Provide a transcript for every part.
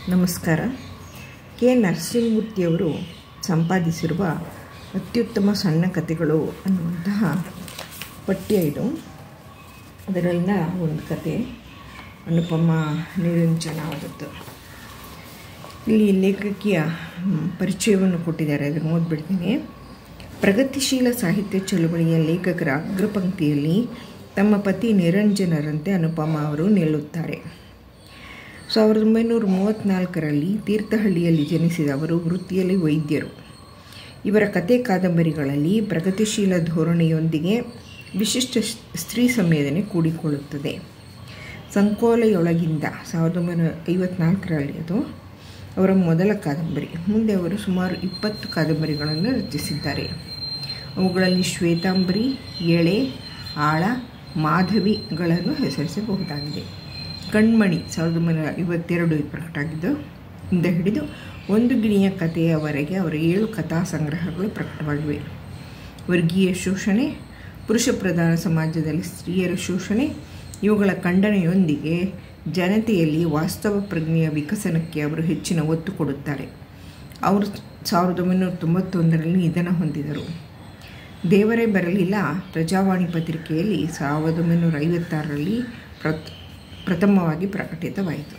ನಮಸ್ಕಾರ ಕೆ ನರಸಿಂಹಮೂರ್ತಿಯವರು ಸಂಪಾದಿಸಿರುವ ಅತ್ಯುತ್ತಮ ಸಣ್ಣ ಕಥೆಗಳು ಅನ್ನುವಂತಹ ಪಠ್ಯ ಇದು ಅದರಲ್ಲಿನ ಒಂದು ಕತೆ ಅನುಪಮ ನಿರಂಜನ ಅವರದ್ದು ಇಲ್ಲಿ ಲೇಖಕಿಯ ಮ್, ಪರಿಚಯವನ್ನು ಕೊಟ್ಟಿದ್ದಾರೆ ಅದನ್ನು ಓದ್ಬಿಡ್ತೀನಿ ಪ್ರಗತಿಶೀಲ ಸಾಹಿತ್ಯ ಚಳುವಳಿಯ ಲೇಖಕರ ಅಗ್ರಪಂಕ್ತಿಯಲ್ಲಿ ತಮ್ಮ ಪತಿ ನಿರಂಜನರಂತೆ ಅನುಪಮ ಅವರು ನಿಲ್ಲುತ್ತಾರೆ ಸಾವಿರದ ಒಂಬೈನೂರ ಮೂವತ್ತ್ನಾಲ್ಕರಲ್ಲಿ ತೀರ್ಥಹಳ್ಳಿಯಲ್ಲಿ ಜನಿಸಿದ ಅವರು ವೃತ್ತಿಯಲ್ಲಿ ವೈದ್ಯರು ಇವರ ಕತೆ ಕಾದಂಬರಿಗಳಲ್ಲಿ ಪ್ರಗತಿಶೀಲ ಧೋರಣೆಯೊಂದಿಗೆ ವಿಶಿಷ್ಟ ಸ್- ಸ್ತ್ರೀ ಸಂವೇದನೆ ಕೂಡಿಕೊಳ್ಳುತ್ತದೆ ಸಂಕೋಲೆಯೊಳಗಿಂದ ಸಾವಿರದ ಒಂಬೈನೂರ ಐವತ್ನಾಲ್ಕರಲ್ಲಿ ಅದು ಅವರ ಮೊದಲ ಕಾದಂಬರಿ ಮುಂದೆ ಅವರು ಸುಮಾರು ಇಪ್ಪತ್ತು ಕಾದಂಬರಿಗಳನ್ನು ರಚಿಸಿದ್ದಾರೆ ಅವುಗಳಲ್ಲಿ ಶ್ವೇತಾಂಬರಿ ಎಳೆ ಆಳ ಮಾಧವಿಗಳನ್ನು ಹೆಸರಿಸಬಹುದಾಗಿದೆ ಕಣ್ಮಣಿ ಸಾವಿರದ ಒಂಬೈನೂರ ಐವತ್ತೆರಡು ಪ್ರಕಟ ಆಗಿದ್ದು ಇಂದ ಹಿಡಿದು ಒಂದು ಗಿಣಿಯ ಕಥೆಯವರೆಗೆ ಅವರ ಏಳು ಕಥಾ ಸಂಗ್ರಹಗಳು ಪ್ರಕಟವಾಗಿವೆ ವರ್ಗೀಯ ಶೋಷಣೆ ಪುರುಷ ಪ್ರಧಾನ ಸಮಾಜದಲ್ಲಿ ಸ್ತ್ರೀಯರ ಶೋಷಣೆ ಇವುಗಳ ಖಂಡನೆಯೊಂದಿಗೆ ಜನತೆಯಲ್ಲಿ ವಾಸ್ತವ ಪ್ರಜ್ಞೆಯ ವಿಕಸನಕ್ಕೆ ಅವರು ಹೆಚ್ಚಿನ ಒತ್ತು ಕೊಡುತ್ತಾರೆ ಅವರು ಸಾವಿರದ ಒಂಬೈನೂರ ತೊಂಬತ್ತೊಂದರಲ್ಲಿ ನಿಧನ ಹೊಂದಿದರು ದೇವರೇ ಬರಲಿಲ್ಲ ಪ್ರಜಾವಾಣಿ ಪತ್ರಿಕೆಯಲ್ಲಿ ಸಾವಿರದ ಒಂಬೈನೂರ ಐವತ್ತಾರರಲ್ಲಿ ಪ್ರತ್ ಪ್ರಥಮವಾಗಿ ಪ್ರಕಟಿತವಾಯಿತು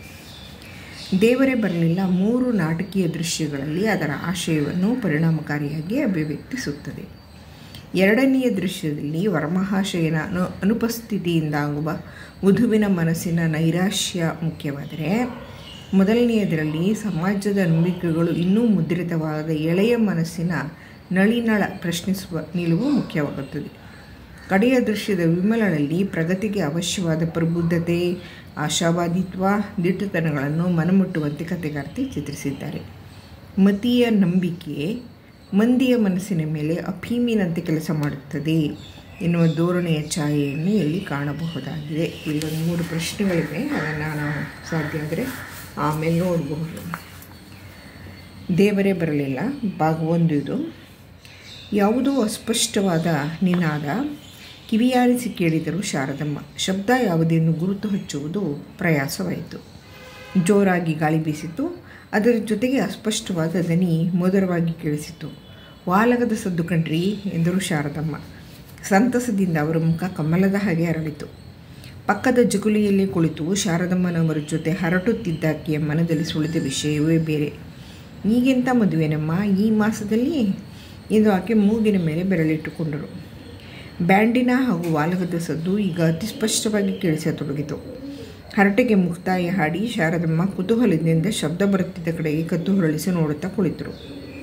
ದೇವರೇ ಬರಲಿಲ್ಲ ಮೂರು ನಾಟಕೀಯ ದೃಶ್ಯಗಳಲ್ಲಿ ಅದರ ಆಶಯವನ್ನು ಪರಿಣಾಮಕಾರಿಯಾಗಿ ಅಭಿವ್ಯಕ್ತಿಸುತ್ತದೆ ಎರಡನೆಯ ದೃಶ್ಯದಲ್ಲಿ ವರಮಹಾಶಯನ ಅನು ಅನುಪಸ್ಥಿತಿಯಿಂದಾಗುವ ವಧುವಿನ ಮನಸ್ಸಿನ ನೈರಾಶ್ಯ ಮುಖ್ಯವಾದರೆ ಮೊದಲನೆಯದರಲ್ಲಿ ಸಮಾಜದ ನಂಬಿಕೆಗಳು ಇನ್ನೂ ಮುದ್ರಿತವಾದ ಎಳೆಯ ಮನಸ್ಸಿನ ನಳಿನಳ ಪ್ರಶ್ನಿಸುವ ನಿಲುವು ಮುಖ್ಯವಾಗುತ್ತದೆ ಕಡೆಯ ದೃಶ್ಯದ ವಿಮಲನಲ್ಲಿ ಪ್ರಗತಿಗೆ ಅವಶ್ಯವಾದ ಪ್ರಬುದ್ಧತೆ ಆಶಾವಾದಿತ್ವ ದಿಟ್ಟತನಗಳನ್ನು ಮನಮುಟ್ಟುವಂತೆ ಕಥೆಗಾರ್ತಿ ಚಿತ್ರಿಸಿದ್ದಾರೆ ಮತೀಯ ನಂಬಿಕೆ ಮಂದಿಯ ಮನಸ್ಸಿನ ಮೇಲೆ ಅಫೀಮಿನಂತೆ ಕೆಲಸ ಮಾಡುತ್ತದೆ ಎನ್ನುವ ಧೋರಣೆಯ ಛಾಯೆಯನ್ನು ಇಲ್ಲಿ ಕಾಣಬಹುದಾಗಿದೆ ಇಲ್ಲೊಂದು ಮೂರು ಪ್ರಶ್ನೆಗಳಿವೆ ಅದನ್ನು ನಾವು ಸಾಧ್ಯ ಆದರೆ ಆಮೇಲೆ ನೋಡಬಹುದು ದೇವರೇ ಬರಲಿಲ್ಲ ಭಾಗ ಒಂದು ಇದು ಯಾವುದೋ ಅಸ್ಪಷ್ಟವಾದ ನಿನಾದ ಕಿವಿಯಾರಿಸಿ ಕೇಳಿದರು ಶಾರದಮ್ಮ ಶಬ್ದ ಯಾವುದೆಂದು ಗುರುತು ಹಚ್ಚುವುದು ಪ್ರಯಾಸವಾಯಿತು ಜೋರಾಗಿ ಗಾಳಿ ಬೀಸಿತು ಅದರ ಜೊತೆಗೆ ಅಸ್ಪಷ್ಟವಾದ ದನಿ ಮಧುರವಾಗಿ ಕೇಳಿಸಿತು ವಾಲಗದ ಸದ್ದು ಕಣ್ರಿ ಎಂದರು ಶಾರದಮ್ಮ ಸಂತಸದಿಂದ ಅವರ ಮುಖ ಕಮಲದ ಹಾಗೆ ಅರಳಿತು ಪಕ್ಕದ ಜಗುಲಿಯಲ್ಲಿ ಕುಳಿತು ಶಾರದಮ್ಮನವರ ಜೊತೆ ಹರಟುತ್ತಿದ್ದಾಕೆಯ ಮನದಲ್ಲಿ ಸುಳಿದ ವಿಷಯವೇ ಬೇರೆ ಈಗೆಂಥ ಮದುವೆನಮ್ಮ ಈ ಮಾಸದಲ್ಲಿ ಎಂದು ಆಕೆ ಮೂಗಿನ ಮೇಲೆ ಬೆರಳಿಟ್ಟುಕೊಂಡರು ಬ್ಯಾಂಡಿನ ಹಾಗೂ ವಾಲಗದ ಸದ್ದು ಈಗ ಅತಿ ಸ್ಪಷ್ಟವಾಗಿ ಕೇಳಿಸತೊಡಗಿತು ಹರಟೆಗೆ ಮುಕ್ತಾಯ ಹಾಡಿ ಶಾರದಮ್ಮ ಕುತೂಹಲದಿಂದ ಶಬ್ದ ಬರುತ್ತಿದ್ದ ಕಡೆಗೆ ಕತ್ತು ಹೊರಳಿಸಿ ನೋಡುತ್ತಾ ಕುಳಿತರು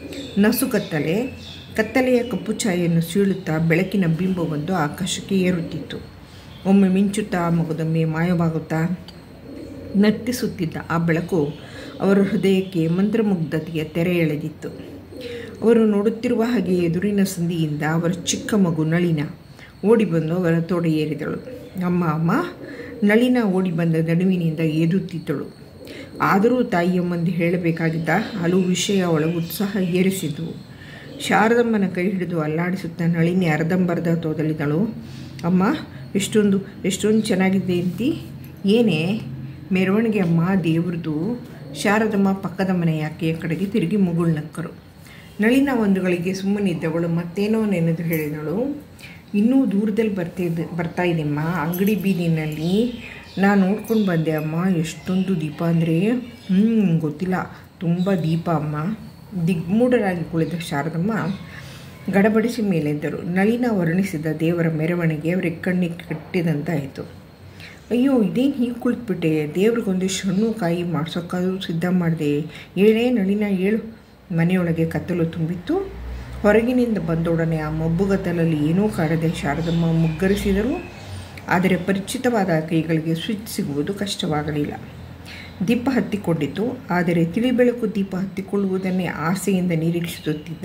ನಸು ಕತ್ತಲೆ ಕತ್ತಲೆಯ ಕಪ್ಪು ಛಾಯೆಯನ್ನು ಸೀಳುತ್ತಾ ಬೆಳಕಿನ ಬಿಂಬವೊಂದು ಆಕಾಶಕ್ಕೆ ಏರುತ್ತಿತ್ತು ಒಮ್ಮೆ ಮಿಂಚುತ್ತಾ ಮಗದೊಮ್ಮೆ ಮಾಯವಾಗುತ್ತಾ ನರ್ತಿಸುತ್ತಿದ್ದ ಆ ಬೆಳಕು ಅವರ ಹೃದಯಕ್ಕೆ ಮಂತ್ರಮುಗ್ಧತೆಯ ತೆರೆ ಎಳೆದಿತ್ತು ಅವರು ನೋಡುತ್ತಿರುವ ಹಾಗೆ ಎದುರಿನ ಸಂದಿಯಿಂದ ಅವರ ಚಿಕ್ಕ ಮಗು ನಳಿನ ಓಡಿ ಬಂದು ಅವರ ತೊಡೆ ಏರಿದಳು ಅಮ್ಮ ಅಮ್ಮ ನಳಿನ ಓಡಿ ಬಂದ ನಡುವಿನಿಂದ ಏದುತ್ತಿದ್ದಳು ಆದರೂ ತಾಯಿಯ ಮುಂದೆ ಹೇಳಬೇಕಾಗಿದ್ದ ಹಲವು ವಿಷಯ ಅವಳ ಉತ್ಸಾಹ ಏರಿಸಿದವು ಶಾರದಮ್ಮನ ಕೈ ಹಿಡಿದು ಅಲ್ಲಾಡಿಸುತ್ತಾ ನಳಿನಿ ಅರ್ಧಂಬರ್ಧ ತೋದಲಿದಳು ಅಮ್ಮ ಎಷ್ಟೊಂದು ಎಷ್ಟೊಂದು ಚೆನ್ನಾಗಿದೆ ಅಂತಿ ಏನೇ ಮೆರವಣಿಗೆ ಅಮ್ಮ ದೇವ್ರದು ಶಾರದಮ್ಮ ಪಕ್ಕದ ಮನೆಯ ಆಕೆಯ ಕಡೆಗೆ ತಿರುಗಿ ಮುಗುಳ್ನಕ್ಕರು ನಳಿನ ಒಂದು ಗಳಿಗೆ ಸುಮ್ಮನಿದ್ದವಳು ಮತ್ತೇನೋ ನೆನೆದು ಹೇಳಿದಳು ಇನ್ನೂ ದೂರದಲ್ಲಿ ಬರ್ತಿದ್ದ ಬರ್ತಾ ಇದೆಯಮ್ಮ ಅಂಗಡಿ ಬೀದಿನಲ್ಲಿ ನಾನು ನೋಡ್ಕೊಂಡು ಬಂದೆ ಅಮ್ಮ ಎಷ್ಟೊಂದು ದೀಪ ಅಂದರೆ ಹ್ಞೂ ಗೊತ್ತಿಲ್ಲ ತುಂಬ ದೀಪ ಅಮ್ಮ ದಿಗ್ಮೂಢರಾಗಿ ಕುಳಿತ ಶಾರದಮ್ಮ ಗಡಬಡಿಸಿ ಮೇಲೆದ್ದರು ನಳಿನ ವರ್ಣಿಸಿದ ದೇವರ ಮೆರವಣಿಗೆ ಅವರಿಗೆ ಕಣ್ಣಿಗೆ ಕಟ್ಟಿದಂತಾಯಿತು ಅಯ್ಯೋ ಇದೇನು ಹೀಗೆ ಕುಳಿತುಬಿಟ್ಟೆ ದೇವ್ರಿಗೊಂದಿಷ್ಟು ಹಣ್ಣು ಕಾಯಿ ಮಾಡ್ಸೋಕ್ಕಾದ್ರೂ ಸಿದ್ಧ ಮಾಡಿದೆ ಏಳೇ ನಳಿನ ಏಳು ಮನೆಯೊಳಗೆ ಕತ್ತಲು ತುಂಬಿತ್ತು ಹೊರಗಿನಿಂದ ಬಂದೊಡನೆ ಆ ಮಬ್ಬುಗತ್ತಲಲ್ಲಿ ಏನೂ ಕಾಡದೆ ಶಾರದಮ್ಮ ಮುಗ್ಗರಿಸಿದರು ಆದರೆ ಪರಿಚಿತವಾದ ಕೈಗಳಿಗೆ ಸ್ವಿಚ್ ಸಿಗುವುದು ಕಷ್ಟವಾಗಲಿಲ್ಲ ದೀಪ ಹತ್ತಿಕೊಂಡಿತು ಆದರೆ ತಿಳಿಬೆಳಕು ದೀಪ ಹತ್ತಿಕೊಳ್ಳುವುದನ್ನೇ ಆಸೆಯಿಂದ ನಿರೀಕ್ಷಿಸುತ್ತಿದ್ದ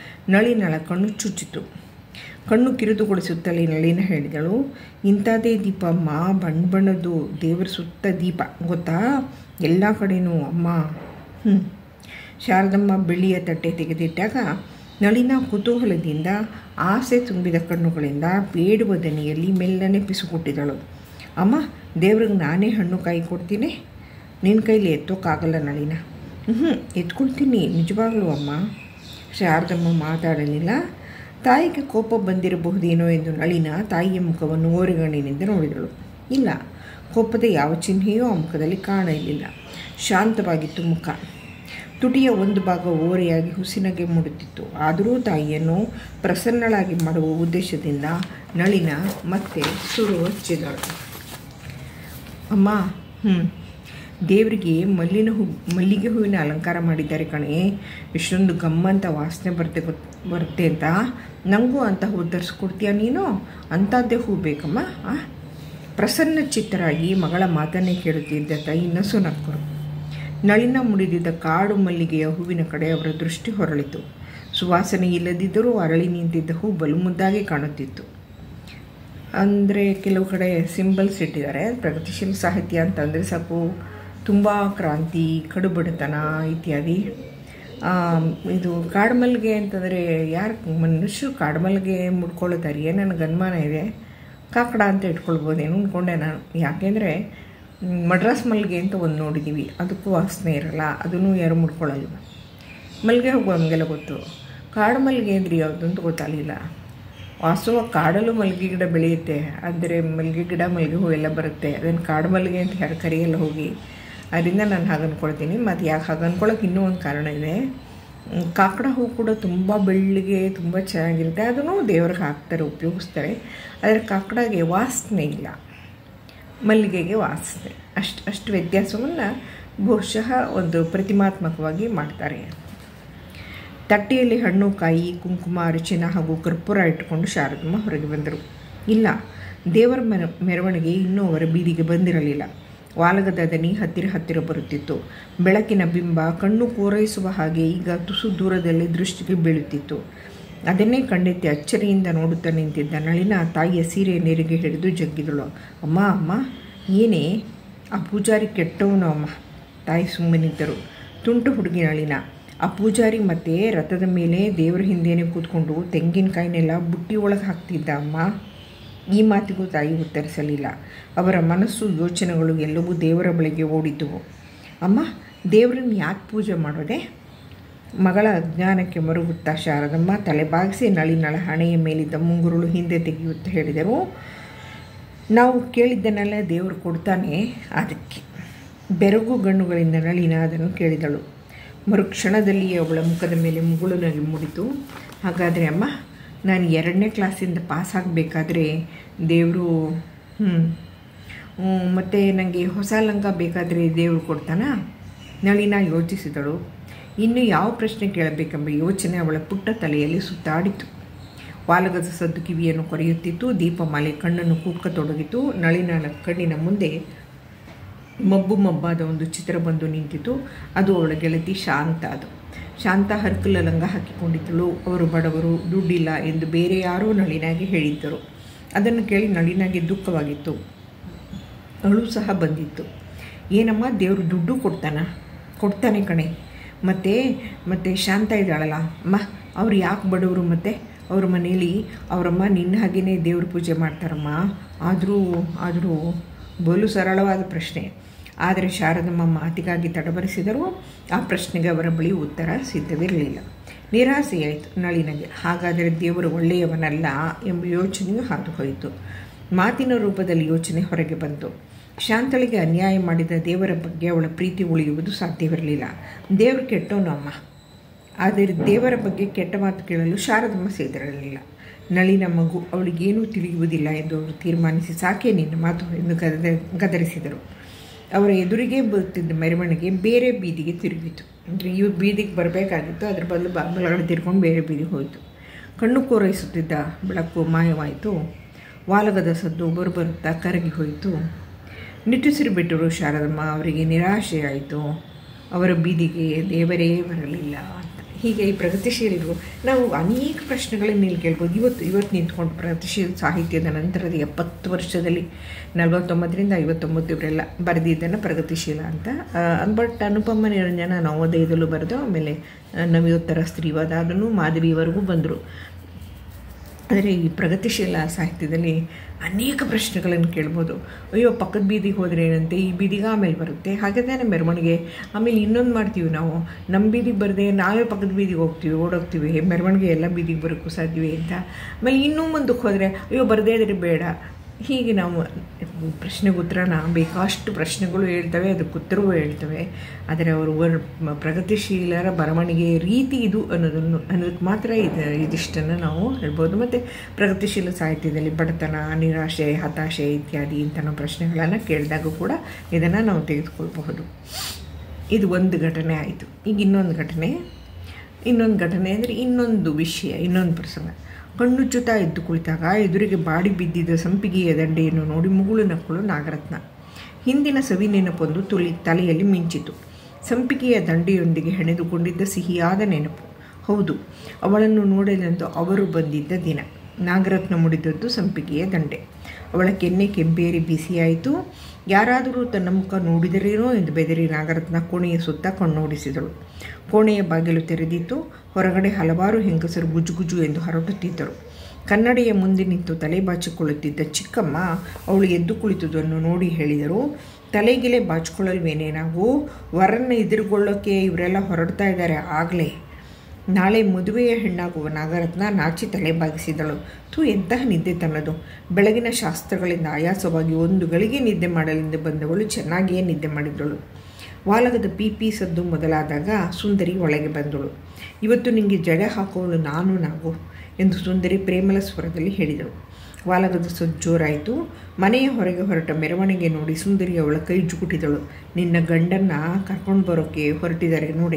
ನಳಿನಳ ಕಣ್ಣು ಚುಚ್ಚಿತು ಕಣ್ಣು ಕಿರಿದುಗೊಳಿಸುತ್ತಲೇ ನಳಿನ ಹೇಳಿದಳು ಇಂಥದ್ದೇ ದೀಪ ಅಮ್ಮ ಬಣ್ಣ ಬಣ್ಣದ್ದು ದೇವರ ಸುತ್ತ ದೀಪ ಗೊತ್ತಾ ಎಲ್ಲ ಕಡೆನೂ ಅಮ್ಮ ಹ್ಞೂ ಶಾರದಮ್ಮ ಬೆಳ್ಳಿಯ ತಟ್ಟೆ ತೆಗೆದಿಟ್ಟಾಗ ನಳಿನ ಕುತೂಹಲದಿಂದ ಆಸೆ ತುಂಬಿದ ಕಣ್ಣುಗಳಿಂದ ಬೇಡುವ ದನಿಯಲ್ಲಿ ಮೆಲ್ಲನೆ ಪಿಸುಕೊಟ್ಟಿದಳು ಅಮ್ಮ ದೇವ್ರಿಗೆ ನಾನೇ ಹಣ್ಣು ಕಾಯಿ ಕೊಡ್ತೀನಿ ನಿನ್ನ ಕೈಲಿ ಎತ್ತೋಕ್ಕಾಗಲ್ಲ ನಳಿನ ಹ್ಞೂ ಎತ್ಕೊಳ್ತೀನಿ ನಿಜವಾಗ್ಲೂ ಅಮ್ಮ ಶಾರದಮ್ಮ ಮಾತಾಡಲಿಲ್ಲ ತಾಯಿಗೆ ಕೋಪ ಬಂದಿರಬಹುದೇನೋ ಎಂದು ನಳಿನ ತಾಯಿಯ ಮುಖವನ್ನು ಓರೆಗಣ್ಣಿನಿಂದ ನೋಡಿದಳು ಇಲ್ಲ ಕೋಪದ ಯಾವ ಚಿಹ್ನೆಯೂ ಆ ಮುಖದಲ್ಲಿ ಕಾಣಲಿಲ್ಲ ಶಾಂತವಾಗಿತ್ತು ಮುಖ ತುಟಿಯ ಒಂದು ಭಾಗ ಓರೆಯಾಗಿ ಹುಸಿನಗೆ ಮೂಡುತ್ತಿತ್ತು ಆದರೂ ತಾಯಿಯನ್ನು ಪ್ರಸನ್ನಳಾಗಿ ಮಾಡುವ ಉದ್ದೇಶದಿಂದ ನಳಿನ ಮತ್ತೆ ಸುರು ಹಚ್ಚಿದಳು ಅಮ್ಮ ಹ್ಞೂ ದೇವರಿಗೆ ಮಲ್ಲಿನ ಹೂ ಮಲ್ಲಿಗೆ ಹೂವಿನ ಅಲಂಕಾರ ಮಾಡಿದ್ದಾರೆ ಕಣೆ ಎಷ್ಟೊಂದು ಗಮ್ಮಂತ ವಾಸನೆ ಬರುತ್ತೆ ಗೊತ್ ಬರುತ್ತೆ ಅಂತ ನನಗೂ ಅಂತ ಹೂ ತರಿಸ್ಕೊಡ್ತೀಯ ನೀನು ಅಂಥದ್ದೇ ಹೂ ಬೇಕಮ್ಮ ಆ ಪ್ರಸನ್ನ ಚಿತ್ತರಾಗಿ ಮಗಳ ಮಾತನ್ನೇ ಕೇಳುತ್ತಿದ್ದ ತಾಯಿ ನಸು ನಕ್ಕರು ನಳಿನ ಮುಡಿದಿದ್ದ ಕಾಡು ಮಲ್ಲಿಗೆಯ ಹೂವಿನ ಕಡೆ ಅವರ ದೃಷ್ಟಿ ಹೊರಳಿತು ಸುವಾಸನೆ ಇಲ್ಲದಿದ್ದರೂ ಅರಳಿ ನಿಂತಿದ್ದ ಹೂ ಬಲು ಮುದ್ದಾಗಿ ಕಾಣುತ್ತಿತ್ತು ಅಂದರೆ ಕೆಲವು ಕಡೆ ಸಿಂಬಲ್ಸ್ ಇಟ್ಟಿದ್ದಾರೆ ಪ್ರಗತಿಶೀಲ ಸಾಹಿತ್ಯ ಅಂತಂದರೆ ಸಾಕು ತುಂಬ ಕ್ರಾಂತಿ ಕಡುಬಡತನ ಇತ್ಯಾದಿ ಇದು ಕಾಡುಮಲ್ಲಿಗೆ ಅಂತಂದರೆ ಯಾರು ಮನುಷ್ಯರು ಕಾಡುಮಲ್ಲಿಗೆ ಮುಡ್ಕೊಳ್ಳುತ್ತಾರೆ ನನಗೆ ಅನುಮಾನ ಇದೆ ಕಾಕಡ ಅಂತ ಇಟ್ಕೊಳ್ಬೋದೇನು ಅಂದ್ಕೊಂಡೆ ನಾನು ಯಾಕೆಂದರೆ ಮಡ್ರಾಸ್ ಮಲ್ಲಿಗೆ ಅಂತ ಒಂದು ನೋಡಿದ್ದೀವಿ ಅದಕ್ಕೂ ವಾಸನೆ ಇರಲ್ಲ ಅದನ್ನು ಯಾರು ಮುಡ್ಕೊಳ್ಳಲ್ಲ ಮಲ್ಲಿಗೆ ಹೂವು ನಮಗೆಲ್ಲ ಗೊತ್ತು ಕಾಡು ಮಲ್ಲಿಗೆ ಅಂದರೆ ಯಾವುದು ಅಂತ ಗೊತ್ತಾಗಲಿಲ್ಲ ವಾಸ್ತವ ಕಾಡಲ್ಲೂ ಮಲ್ಲಿಗೆ ಗಿಡ ಬೆಳೆಯುತ್ತೆ ಅಂದರೆ ಮಲ್ಲಿಗೆ ಗಿಡ ಮಲ್ಲಿಗೆ ಹೂವು ಎಲ್ಲ ಬರುತ್ತೆ ಅದನ್ನು ಕಾಡು ಮಲ್ಲಿಗೆ ಅಂತ ಯಾರು ಕರೆಯಲ್ಲ ಹೋಗಿ ಅದರಿಂದ ನಾನು ಹಾಗೆ ಅಂದ್ಕೊಳ್ತೀನಿ ಮತ್ತು ಯಾಕೆ ಹಾಗೆ ಅಂದ್ಕೊಳ್ಳೋಕೆ ಇನ್ನೂ ಒಂದು ಕಾರಣ ಇದೆ ಕಾಕಡ ಹೂವು ಕೂಡ ತುಂಬ ಬೆಳ್ಳಿಗೆ ತುಂಬ ಚೆನ್ನಾಗಿರುತ್ತೆ ಅದನ್ನು ದೇವ್ರಿಗೆ ಹಾಕ್ತಾರೆ ಉಪಯೋಗಿಸ್ತಾರೆ ಆದರೆ ಕಾಕಡಗೆ ವಾಸನೆ ಇಲ್ಲ ಮಲ್ಲಿಗೆಗೆ ವಾಸನೆ ಅಷ್ಟು ಅಷ್ಟು ವ್ಯತ್ಯಾಸವನ್ನು ಬಹುಶಃ ಒಂದು ಪ್ರತಿಮಾತ್ಮಕವಾಗಿ ಮಾಡ್ತಾರೆ ತಟ್ಟೆಯಲ್ಲಿ ಹಣ್ಣು ಕಾಯಿ ಕುಂಕುಮ ಅರಿಶಿನ ಹಾಗೂ ಕರ್ಪೂರ ಇಟ್ಟುಕೊಂಡು ಶಾರದಮ್ಮ ಹೊರಗೆ ಬಂದರು ಇಲ್ಲ ದೇವರ ಮೆರ ಮೆರವಣಿಗೆ ಇನ್ನೂ ಅವರ ಬೀದಿಗೆ ಬಂದಿರಲಿಲ್ಲ ವಾಲಗದ ದನಿ ಹತ್ತಿರ ಹತ್ತಿರ ಬರುತ್ತಿತ್ತು ಬೆಳಕಿನ ಬಿಂಬ ಕಣ್ಣು ಕೋರೈಸುವ ಹಾಗೆ ಈಗ ತುಸು ದೂರದಲ್ಲಿ ದೃಷ್ಟಿಗೆ ಬೀಳುತ್ತಿತ್ತು ಅದನ್ನೇ ಕಂಡೆತ್ತಿ ಅಚ್ಚರಿಯಿಂದ ನೋಡುತ್ತಾ ನಿಂತಿದ್ದ ನಳಿನ ತಾಯಿಯ ಸೀರೆ ನೆರಿಗೆ ಹಿಡಿದು ಜಗ್ಗಿದಳು ಅಮ್ಮ ಅಮ್ಮ ಏನೇ ಆ ಪೂಜಾರಿ ಕೆಟ್ಟವನು ಅಮ್ಮ ತಾಯಿ ಸುಮ್ಮನಿದ್ದರು ತುಂಟು ಹುಡುಗಿ ನಳಿನ ಆ ಪೂಜಾರಿ ಮತ್ತೆ ರಥದ ಮೇಲೆ ದೇವರ ಹಿಂದೆನೇ ಕೂತ್ಕೊಂಡು ತೆಂಗಿನಕಾಯಿನೆಲ್ಲ ಬುಟ್ಟಿ ಒಳಗೆ ಹಾಕ್ತಿದ್ದ ಅಮ್ಮ ಈ ಮಾತಿಗೂ ತಾಯಿ ಉತ್ತರಿಸಲಿಲ್ಲ ಅವರ ಮನಸ್ಸು ಯೋಚನೆಗಳು ಎಲ್ಲವೂ ದೇವರ ಬಳಿಗೆ ಓಡಿದ್ದುವು ಅಮ್ಮ ದೇವರನ್ನು ಯಾಕೆ ಪೂಜೆ ಮಾಡೋದೆ ಮಗಳ ಅಜ್ಞಾನಕ್ಕೆ ಮರುಗುತ್ತಾ ಶಾರದಮ್ಮ ತಲೆಬಾಗಿಸಿ ನಳಿನಳ ಹಣೆಯ ಮೇಲಿದ್ದ ಮುಂಗುರುಳು ಹಿಂದೆ ತೆಗೆಯುತ್ತಾ ಹೇಳಿದರು ನಾವು ಕೇಳಿದ್ದನ್ನೆಲ್ಲ ದೇವರು ಕೊಡ್ತಾನೆ ಅದಕ್ಕೆ ಬೆರಗು ಗಣ್ಣುಗಳಿಂದ ನಳಿನ ಅದನ್ನು ಕೇಳಿದಳು ಮರುಕ್ಷಣದಲ್ಲಿ ಅವಳ ಮುಖದ ಮೇಲೆ ಮುಗುಳು ನಗೆ ಮೂಡಿತು ಹಾಗಾದರೆ ಅಮ್ಮ ನಾನು ಎರಡನೇ ಕ್ಲಾಸಿಂದ ಪಾಸ್ ಆಗಬೇಕಾದ್ರೆ ದೇವರು ಹ್ಞೂ ಮತ್ತು ನನಗೆ ಹೊಸ ಲಂಗ ಬೇಕಾದರೆ ದೇವರು ಕೊಡ್ತಾನಾ ನಳಿನ ಯೋಚಿಸಿದಳು ಇನ್ನು ಯಾವ ಪ್ರಶ್ನೆ ಕೇಳಬೇಕೆಂಬ ಯೋಚನೆ ಅವಳ ಪುಟ್ಟ ತಲೆಯಲ್ಲಿ ಸುತ್ತಾಡಿತು ವಾಲಗದ ಸದ್ದು ಕಿವಿಯನ್ನು ಕೊರೆಯುತ್ತಿತ್ತು ದೀಪಮಾಲೆ ಕಣ್ಣನ್ನು ಕುಕ್ಕತೊಡಗಿತು ನಳಿನ ಕಣ್ಣಿನ ಮುಂದೆ ಮಬ್ಬು ಮಬ್ಬಾದ ಒಂದು ಚಿತ್ರ ಬಂದು ನಿಂತಿತು ಅದು ಅವಳ ಗೆಳತಿ ಶಾಂತ ಅದು ಶಾಂತ ಹರ್ಕಲ ಲಂಗ ಹಾಕಿಕೊಂಡಿದ್ದಳು ಅವರು ಬಡವರು ದುಡ್ಡಿಲ್ಲ ಎಂದು ಬೇರೆ ಯಾರೋ ನಳಿನಾಗೆ ಹೇಳಿದ್ದರು ಅದನ್ನು ಕೇಳಿ ನಳಿನಾಗೆ ದುಃಖವಾಗಿತ್ತು ಅಳು ಸಹ ಬಂದಿತ್ತು ಏನಮ್ಮ ದೇವರು ದುಡ್ಡು ಕೊಡ್ತಾನ ಕೊಡ್ತಾನೆ ಕಣೆ ಮತ್ತು ಮತ್ತು ಶಾಂತ ಇದ್ದಾಳಲ್ಲ ಅಮ್ಮ ಅವ್ರು ಯಾಕೆ ಬಡವರು ಮತ್ತು ಅವ್ರ ಮನೇಲಿ ಅವರಮ್ಮ ನಿನ್ನ ಹಾಗೆಯೇ ದೇವ್ರ ಪೂಜೆ ಮಾಡ್ತಾರಮ್ಮ ಆದರೂ ಆದರೂ ಬಲು ಸರಳವಾದ ಪ್ರಶ್ನೆ ಆದರೆ ಶಾರದಮ್ಮ ಮಾತಿಗಾಗಿ ತಡಬರಿಸಿದರೂ ಆ ಪ್ರಶ್ನೆಗೆ ಅವರ ಬಳಿ ಉತ್ತರ ಸಿದ್ಧವಿರಲಿಲ್ಲ ನಿರಾಸೆಯಾಯಿತು ನಳಿನಗೆ ಹಾಗಾದರೆ ದೇವರು ಒಳ್ಳೆಯವನಲ್ಲ ಎಂಬ ಯೋಚನೆಯೂ ಹಾದು ಹೋಯಿತು ಮಾತಿನ ರೂಪದಲ್ಲಿ ಯೋಚನೆ ಹೊರಗೆ ಬಂತು ಶಾಂತಳಿಗೆ ಅನ್ಯಾಯ ಮಾಡಿದ ದೇವರ ಬಗ್ಗೆ ಅವಳ ಪ್ರೀತಿ ಉಳಿಯುವುದು ಸಾಧ್ಯವಿರಲಿಲ್ಲ ದೇವರು ಕೆಟ್ಟವನು ಅಮ್ಮ ಆದರೆ ದೇವರ ಬಗ್ಗೆ ಕೆಟ್ಟ ಮಾತು ಕೇಳಲು ಶಾರದಮ್ಮ ಸೇದಿರಲಿಲ್ಲ ನಳಿನ ಮಗು ಅವಳಿಗೇನೂ ತಿಳಿಯುವುದಿಲ್ಲ ಎಂದು ಅವರು ತೀರ್ಮಾನಿಸಿ ಸಾಕೆ ನಿನ್ನ ಮಾತು ಎಂದು ಗದ ಗದರಿಸಿದರು ಅವರ ಎದುರಿಗೆ ಬರುತ್ತಿದ್ದ ಮೆರವಣಿಗೆ ಬೇರೆ ಬೀದಿಗೆ ತಿರುಗಿತು ಅಂದರೆ ಇವ್ರು ಬೀದಿಗೆ ಬರಬೇಕಾಗಿತ್ತು ಅದ್ರ ಬದಲು ಬಾಗಿಲೊಳಗಡೆ ತಿರ್ಕೊಂಡು ಬೇರೆ ಬೀದಿಗೆ ಹೋಯಿತು ಕಣ್ಣು ಕೋರೈಸುತ್ತಿದ್ದ ಬೆಳಕು ಮಾಯವಾಯಿತು ವಾಲಗದ ಸದ್ದು ಬರುತ್ತಾ ಕರಗಿ ಹೋಯಿತು ನಿಟ್ಟುಸಿರು ಬಿಟ್ಟರು ಶಾರದಮ್ಮ ಅವರಿಗೆ ನಿರಾಶೆಯಾಯಿತು ಅವರ ಬೀದಿಗೆ ದೇವರೇ ಬರಲಿಲ್ಲ ಅಂತ ಹೀಗೆ ಈ ಪ್ರಗತಿಶೀಲರು ನಾವು ಅನೇಕ ಪ್ರಶ್ನೆಗಳನ್ನು ಇಲ್ಲಿ ಕೇಳ್ಬೋದು ಇವತ್ತು ಇವತ್ತು ನಿಂತ್ಕೊಂಡು ಪ್ರಗತಿಶೀಲ ಸಾಹಿತ್ಯದ ನಂತರದ ಎಪ್ಪತ್ತು ವರ್ಷದಲ್ಲಿ ನಲವತ್ತೊಂಬತ್ತರಿಂದ ಐವತ್ತೊಂಬತ್ತು ಇವರೆಲ್ಲ ಬರೆದಿದ್ದನ್ನು ಪ್ರಗತಿಶೀಲ ಅಂತ ಬಟ್ ಅನುಪಮ ನಿರಂಜನ ನವೋದಯದಲ್ಲೂ ಬರೆದು ಆಮೇಲೆ ನವಯೋತ್ತರ ಸ್ತ್ರೀವಾದ ಅದನ್ನು ಮಾಧವಿಯವರೆಗೂ ಬಂದರು ಆದರೆ ಈ ಪ್ರಗತಿಶೀಲ ಸಾಹಿತ್ಯದಲ್ಲಿ ಅನೇಕ ಪ್ರಶ್ನೆಗಳನ್ನು ಕೇಳ್ಬೋದು ಅಯ್ಯೋ ಪಕ್ಕದ ಬೀದಿಗೆ ಹೋದರೆ ಏನಂತೆ ಈ ಬೀದಿಗೆ ಆಮೇಲೆ ಬರುತ್ತೆ ಹಾಗೆ ತಾನೇ ಮೆರವಣಿಗೆ ಆಮೇಲೆ ಇನ್ನೊಂದು ಮಾಡ್ತೀವಿ ನಾವು ನಮ್ಮ ಬೀದಿಗೆ ಬರದೆ ನಾವೇ ಪಕ್ಕದ ಬೀದಿಗೆ ಹೋಗ್ತೀವಿ ಓಡೋಗ್ತೀವಿ ಮೆರವಣಿಗೆ ಎಲ್ಲ ಬೀದಿಗೆ ಬರೋಕ್ಕೂ ಸಾಧ್ಯವೇ ಅಂತ ಆಮೇಲೆ ಇನ್ನೂ ಮುಂದಕ್ಕೆ ಹೋದರೆ ಅಯ್ಯೋ ಬರದೇ ಇದ್ರೆ ಬೇಡ ಹೀಗೆ ನಾವು ಪ್ರಶ್ನೆಗೆ ಉತ್ತರನ ಬೇಕಾಷ್ಟು ಪ್ರಶ್ನೆಗಳು ಹೇಳ್ತವೆ ಅದಕ್ಕೆ ಉತ್ತರವೂ ಹೇಳ್ತವೆ ಆದರೆ ಅವರು ವರ್ ಪ್ರಗತಿಶೀಲರ ಬರವಣಿಗೆ ರೀತಿ ಇದು ಅನ್ನೋದನ್ನು ಅನ್ನೋದಕ್ಕೆ ಮಾತ್ರ ಇದು ಇದಿಷ್ಟನ್ನು ನಾವು ಹೇಳ್ಬೋದು ಮತ್ತು ಪ್ರಗತಿಶೀಲ ಸಾಹಿತ್ಯದಲ್ಲಿ ಬಡತನ ನಿರಾಶೆ ಹತಾಶೆ ಇತ್ಯಾದಿ ಇಂಥ ನಾವು ಪ್ರಶ್ನೆಗಳನ್ನು ಕೇಳಿದಾಗ ಕೂಡ ಇದನ್ನು ನಾವು ತೆಗೆದುಕೊಳ್ಬಹುದು ಇದು ಒಂದು ಘಟನೆ ಆಯಿತು ಈಗ ಇನ್ನೊಂದು ಘಟನೆ ಇನ್ನೊಂದು ಘಟನೆ ಅಂದರೆ ಇನ್ನೊಂದು ವಿಷಯ ಇನ್ನೊಂದು ಪ್ರಸಂಗ ಕಣ್ಣುಚ್ಚುತ್ತಾ ಎದ್ದು ಕುಳಿತಾಗ ಎದುರಿಗೆ ಬಾಡಿ ಬಿದ್ದಿದ್ದ ಸಂಪಿಗೆಯ ದಂಡೆಯನ್ನು ನೋಡಿ ಮುಗುಳು ನಕ್ಕಳು ನಾಗರತ್ನ ಹಿಂದಿನ ಸವಿ ನೆನಪೊಂದು ತುಳಿ ತಲೆಯಲ್ಲಿ ಮಿಂಚಿತು ಸಂಪಿಗೆಯ ದಂಡೆಯೊಂದಿಗೆ ಹೆಣೆದುಕೊಂಡಿದ್ದ ಸಿಹಿಯಾದ ನೆನಪು ಹೌದು ಅವಳನ್ನು ನೋಡಲೆಂದು ಅವರು ಬಂದಿದ್ದ ದಿನ ನಾಗರತ್ನ ಮುಡಿದದ್ದು ಸಂಪಿಗೆಯ ದಂಡೆ ಅವಳ ಕೆನ್ನೆ ಕೆಂಪೇರಿ ಬಿಸಿಯಾಯಿತು ಯಾರಾದರೂ ತನ್ನ ಮುಖ ನೋಡಿದರೇನೋ ಎಂದು ಬೆದರಿ ನಾಗರತ್ನ ಕೋಣೆಯ ಸುತ್ತ ಕಣ್ಣೋಡಿಸಿದಳು ಕೋಣೆಯ ಬಾಗಿಲು ತೆರೆದಿತ್ತು ಹೊರಗಡೆ ಹಲವಾರು ಹೆಂಗಸರು ಗುಜುಗುಜು ಎಂದು ಹೊರಡುತ್ತಿದ್ದರು ಕನ್ನಡಿಯ ಮುಂದೆ ನಿಂತು ತಲೆ ಬಾಚಿಕೊಳ್ಳುತ್ತಿದ್ದ ಚಿಕ್ಕಮ್ಮ ಅವಳು ಎದ್ದು ಕುಳಿತುದನ್ನು ನೋಡಿ ಹೇಳಿದರು ತಲೆಗಿಲೆ ಬಾಚಿಕೊಳ್ಳಲ್ವೇನೇ ನಾವು ವರನ್ನ ಎದುರುಗೊಳ್ಳೋಕ್ಕೆ ಇವರೆಲ್ಲ ಹೊರಡ್ತಾ ಇದ್ದಾರೆ ಆಗಲೇ ನಾಳೆ ಮದುವೆಯ ಹೆಣ್ಣಾಗುವ ನಾಗರತ್ನ ನಾಚಿ ತಲೆ ಬಾಗಿಸಿದಳು ತು ಎಂತಹ ನಿದ್ದೆ ತನ್ನದು ಬೆಳಗಿನ ಶಾಸ್ತ್ರಗಳಿಂದ ಆಯಾಸವಾಗಿ ಒಂದು ಗಳಿಗೆ ನಿದ್ದೆ ಮಾಡಲೆಂದು ಬಂದವಳು ಚೆನ್ನಾಗಿಯೇ ನಿದ್ದೆ ಮಾಡಿದಳು ವಾಲಗದ ಪಿ ಪಿ ಸದ್ದು ಮೊದಲಾದಾಗ ಸುಂದರಿ ಒಳಗೆ ಬಂದಳು ಇವತ್ತು ನಿಮಗೆ ಜಡೆ ಹಾಕುವಳು ನಾನು ನಾವು ಎಂದು ಸುಂದರಿ ಪ್ರೇಮಲ ಸ್ವರದಲ್ಲಿ ಹೇಳಿದಳು ವಾಲಗದ ಸದ್ದು ಜೋರಾಯಿತು ಮನೆಯ ಹೊರಗೆ ಹೊರಟ ಮೆರವಣಿಗೆ ನೋಡಿ ಸುಂದರಿ ಅವಳ ಕೈ ಜುಗುಟಿದಳು ನಿನ್ನ ಗಂಡನ್ನ ಕರ್ಕೊಂಡು ಬರೋಕ್ಕೆ ಹೊರಟಿದ್ದಾರೆ ನೋಡಿ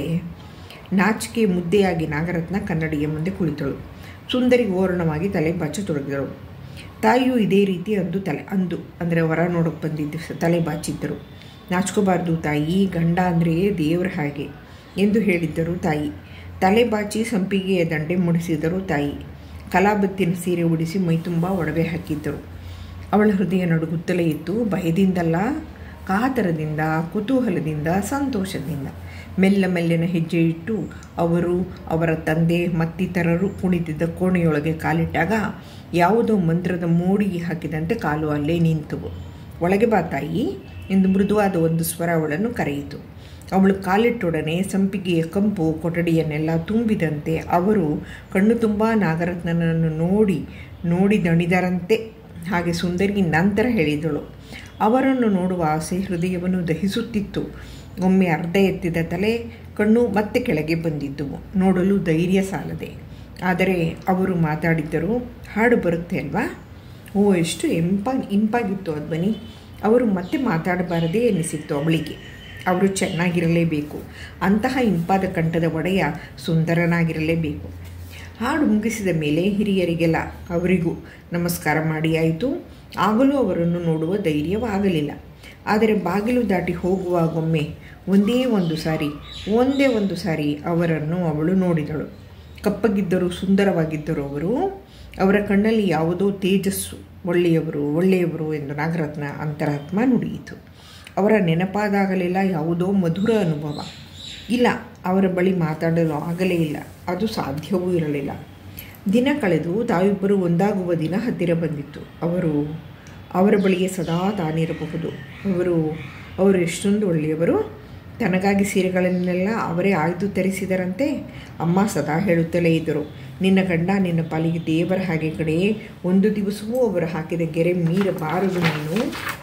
ನಾಚಿಕೆ ಮುದ್ದೆಯಾಗಿ ನಾಗರತ್ನ ಕನ್ನಡಿಯ ಮುಂದೆ ಕುಳಿತಳು ಸುಂದರಿ ಓರಣವಾಗಿ ತಲೆ ಬಾಚತೊಡಗಿದಳು ತಾಯಿಯು ಇದೇ ರೀತಿ ಅಂದು ತಲೆ ಅಂದು ಅಂದರೆ ಹೊರ ನೋಡೋಕೆ ಬಂದಿದ್ದು ತಲೆ ಬಾಚಿದ್ದರು ನಾಚ್ಕೋಬಾರ್ದು ತಾಯಿ ಗಂಡ ಅಂದರೆ ದೇವರ ಹಾಗೆ ಎಂದು ಹೇಳಿದ್ದರು ತಾಯಿ ತಲೆ ಬಾಚಿ ಸಂಪಿಗೆಯ ದಂಡೆ ಮುಡಿಸಿದರು ತಾಯಿ ಕಲಾಬತ್ತಿನ ಸೀರೆ ಉಡಿಸಿ ಮೈತುಂಬ ಒಡವೆ ಹಾಕಿದ್ದರು ಅವಳ ಹೃದಯ ನಡುಗುತ್ತಲೇ ಇತ್ತು ಭಯದಿಂದಲ್ಲ ಕಾತರದಿಂದ ಕುತೂಹಲದಿಂದ ಸಂತೋಷದಿಂದ ಮೆಲ್ಲ ಮೆಲ್ಲನ ಹೆಜ್ಜೆ ಇಟ್ಟು ಅವರು ಅವರ ತಂದೆ ಮತ್ತಿತರರು ಕುಳಿತಿದ್ದ ಕೋಣೆಯೊಳಗೆ ಕಾಲಿಟ್ಟಾಗ ಯಾವುದೋ ಮಂತ್ರದ ಮೋಡಿಗೆ ಹಾಕಿದಂತೆ ಕಾಲು ಅಲ್ಲೇ ನಿಂತವು ಒಳಗೆ ಬಾ ತಾಯಿ ಎಂದು ಮೃದುವಾದ ಒಂದು ಸ್ವರ ಅವಳನ್ನು ಕರೆಯಿತು ಅವಳು ಕಾಲಿಟ್ಟೊಡನೆ ಸಂಪಿಗೆಯ ಕಂಪು ಕೊಠಡಿಯನ್ನೆಲ್ಲ ತುಂಬಿದಂತೆ ಅವರು ಕಣ್ಣು ತುಂಬ ನಾಗರತ್ನನನ್ನು ನೋಡಿ ನೋಡಿ ದಣಿದರಂತೆ ಹಾಗೆ ಸುಂದರಿ ನಂತರ ಹೇಳಿದಳು ಅವರನ್ನು ನೋಡುವ ಆಸೆ ಹೃದಯವನ್ನು ದಹಿಸುತ್ತಿತ್ತು ಒಮ್ಮೆ ಅರ್ಧ ಎತ್ತಿದ ತಲೆ ಕಣ್ಣು ಮತ್ತೆ ಕೆಳಗೆ ಬಂದಿದ್ದುವು ನೋಡಲು ಧೈರ್ಯ ಸಾಲದೆ ಆದರೆ ಅವರು ಮಾತಾಡಿದ್ದರು ಹಾಡು ಬರುತ್ತೆ ಅಲ್ವಾ ಓ ಎಷ್ಟು ಇಂಪಾಗಿ ಇಂಪಾಗಿತ್ತು ಅದು ಬನ್ನಿ ಅವರು ಮತ್ತೆ ಮಾತಾಡಬಾರದೇ ಎನಿಸಿತ್ತು ಅವಳಿಗೆ ಅವರು ಚೆನ್ನಾಗಿರಲೇಬೇಕು ಅಂತಹ ಇಂಪಾದ ಕಂಠದ ಒಡೆಯ ಸುಂದರನಾಗಿರಲೇಬೇಕು ಹಾಡು ಮುಗಿಸಿದ ಮೇಲೆ ಹಿರಿಯರಿಗೆಲ್ಲ ಅವರಿಗೂ ನಮಸ್ಕಾರ ಮಾಡಿ ಆಯಿತು ಆಗಲೂ ಅವರನ್ನು ನೋಡುವ ಧೈರ್ಯವಾಗಲಿಲ್ಲ ಆದರೆ ಬಾಗಿಲು ದಾಟಿ ಹೋಗುವಾಗೊಮ್ಮೆ ಒಂದೇ ಒಂದು ಸಾರಿ ಒಂದೇ ಒಂದು ಸಾರಿ ಅವರನ್ನು ಅವಳು ನೋಡಿದಳು ಕಪ್ಪಗಿದ್ದರು ಸುಂದರವಾಗಿದ್ದರು ಅವರು ಅವರ ಕಣ್ಣಲ್ಲಿ ಯಾವುದೋ ತೇಜಸ್ಸು ಒಳ್ಳೆಯವರು ಒಳ್ಳೆಯವರು ಎಂದು ನಾಗರತ್ನ ಅಂತರಾತ್ಮ ನುಡಿಯಿತು ಅವರ ನೆನಪಾದಾಗಲೆಲ್ಲ ಯಾವುದೋ ಮಧುರ ಅನುಭವ ಇಲ್ಲ ಅವರ ಬಳಿ ಮಾತಾಡಲು ಆಗಲೇ ಇಲ್ಲ ಅದು ಸಾಧ್ಯವೂ ಇರಲಿಲ್ಲ ದಿನ ಕಳೆದು ತಾವಿಬ್ಬರು ಒಂದಾಗುವ ದಿನ ಹತ್ತಿರ ಬಂದಿತ್ತು ಅವರು ಅವರ ಬಳಿಗೆ ಸದಾ ತಾನಿರಬಹುದು ಅವರು ಅವರು ಎಷ್ಟೊಂದು ಒಳ್ಳೆಯವರು ತನಗಾಗಿ ಸೀರೆಗಳನ್ನೆಲ್ಲ ಅವರೇ ಆಯ್ದು ತರಿಸಿದರಂತೆ ಅಮ್ಮ ಸದಾ ಹೇಳುತ್ತಲೇ ಇದ್ದರು ನಿನ್ನ ಗಂಡ ನಿನ್ನ ಪಾಲಿಗೆ ದೇವರ ಹಾಗೆ ಕಡೆ ಒಂದು ದಿವಸವೂ ಅವರು ಹಾಕಿದ ಗೆರೆ ಮೀರಬಾರದು ನೀನು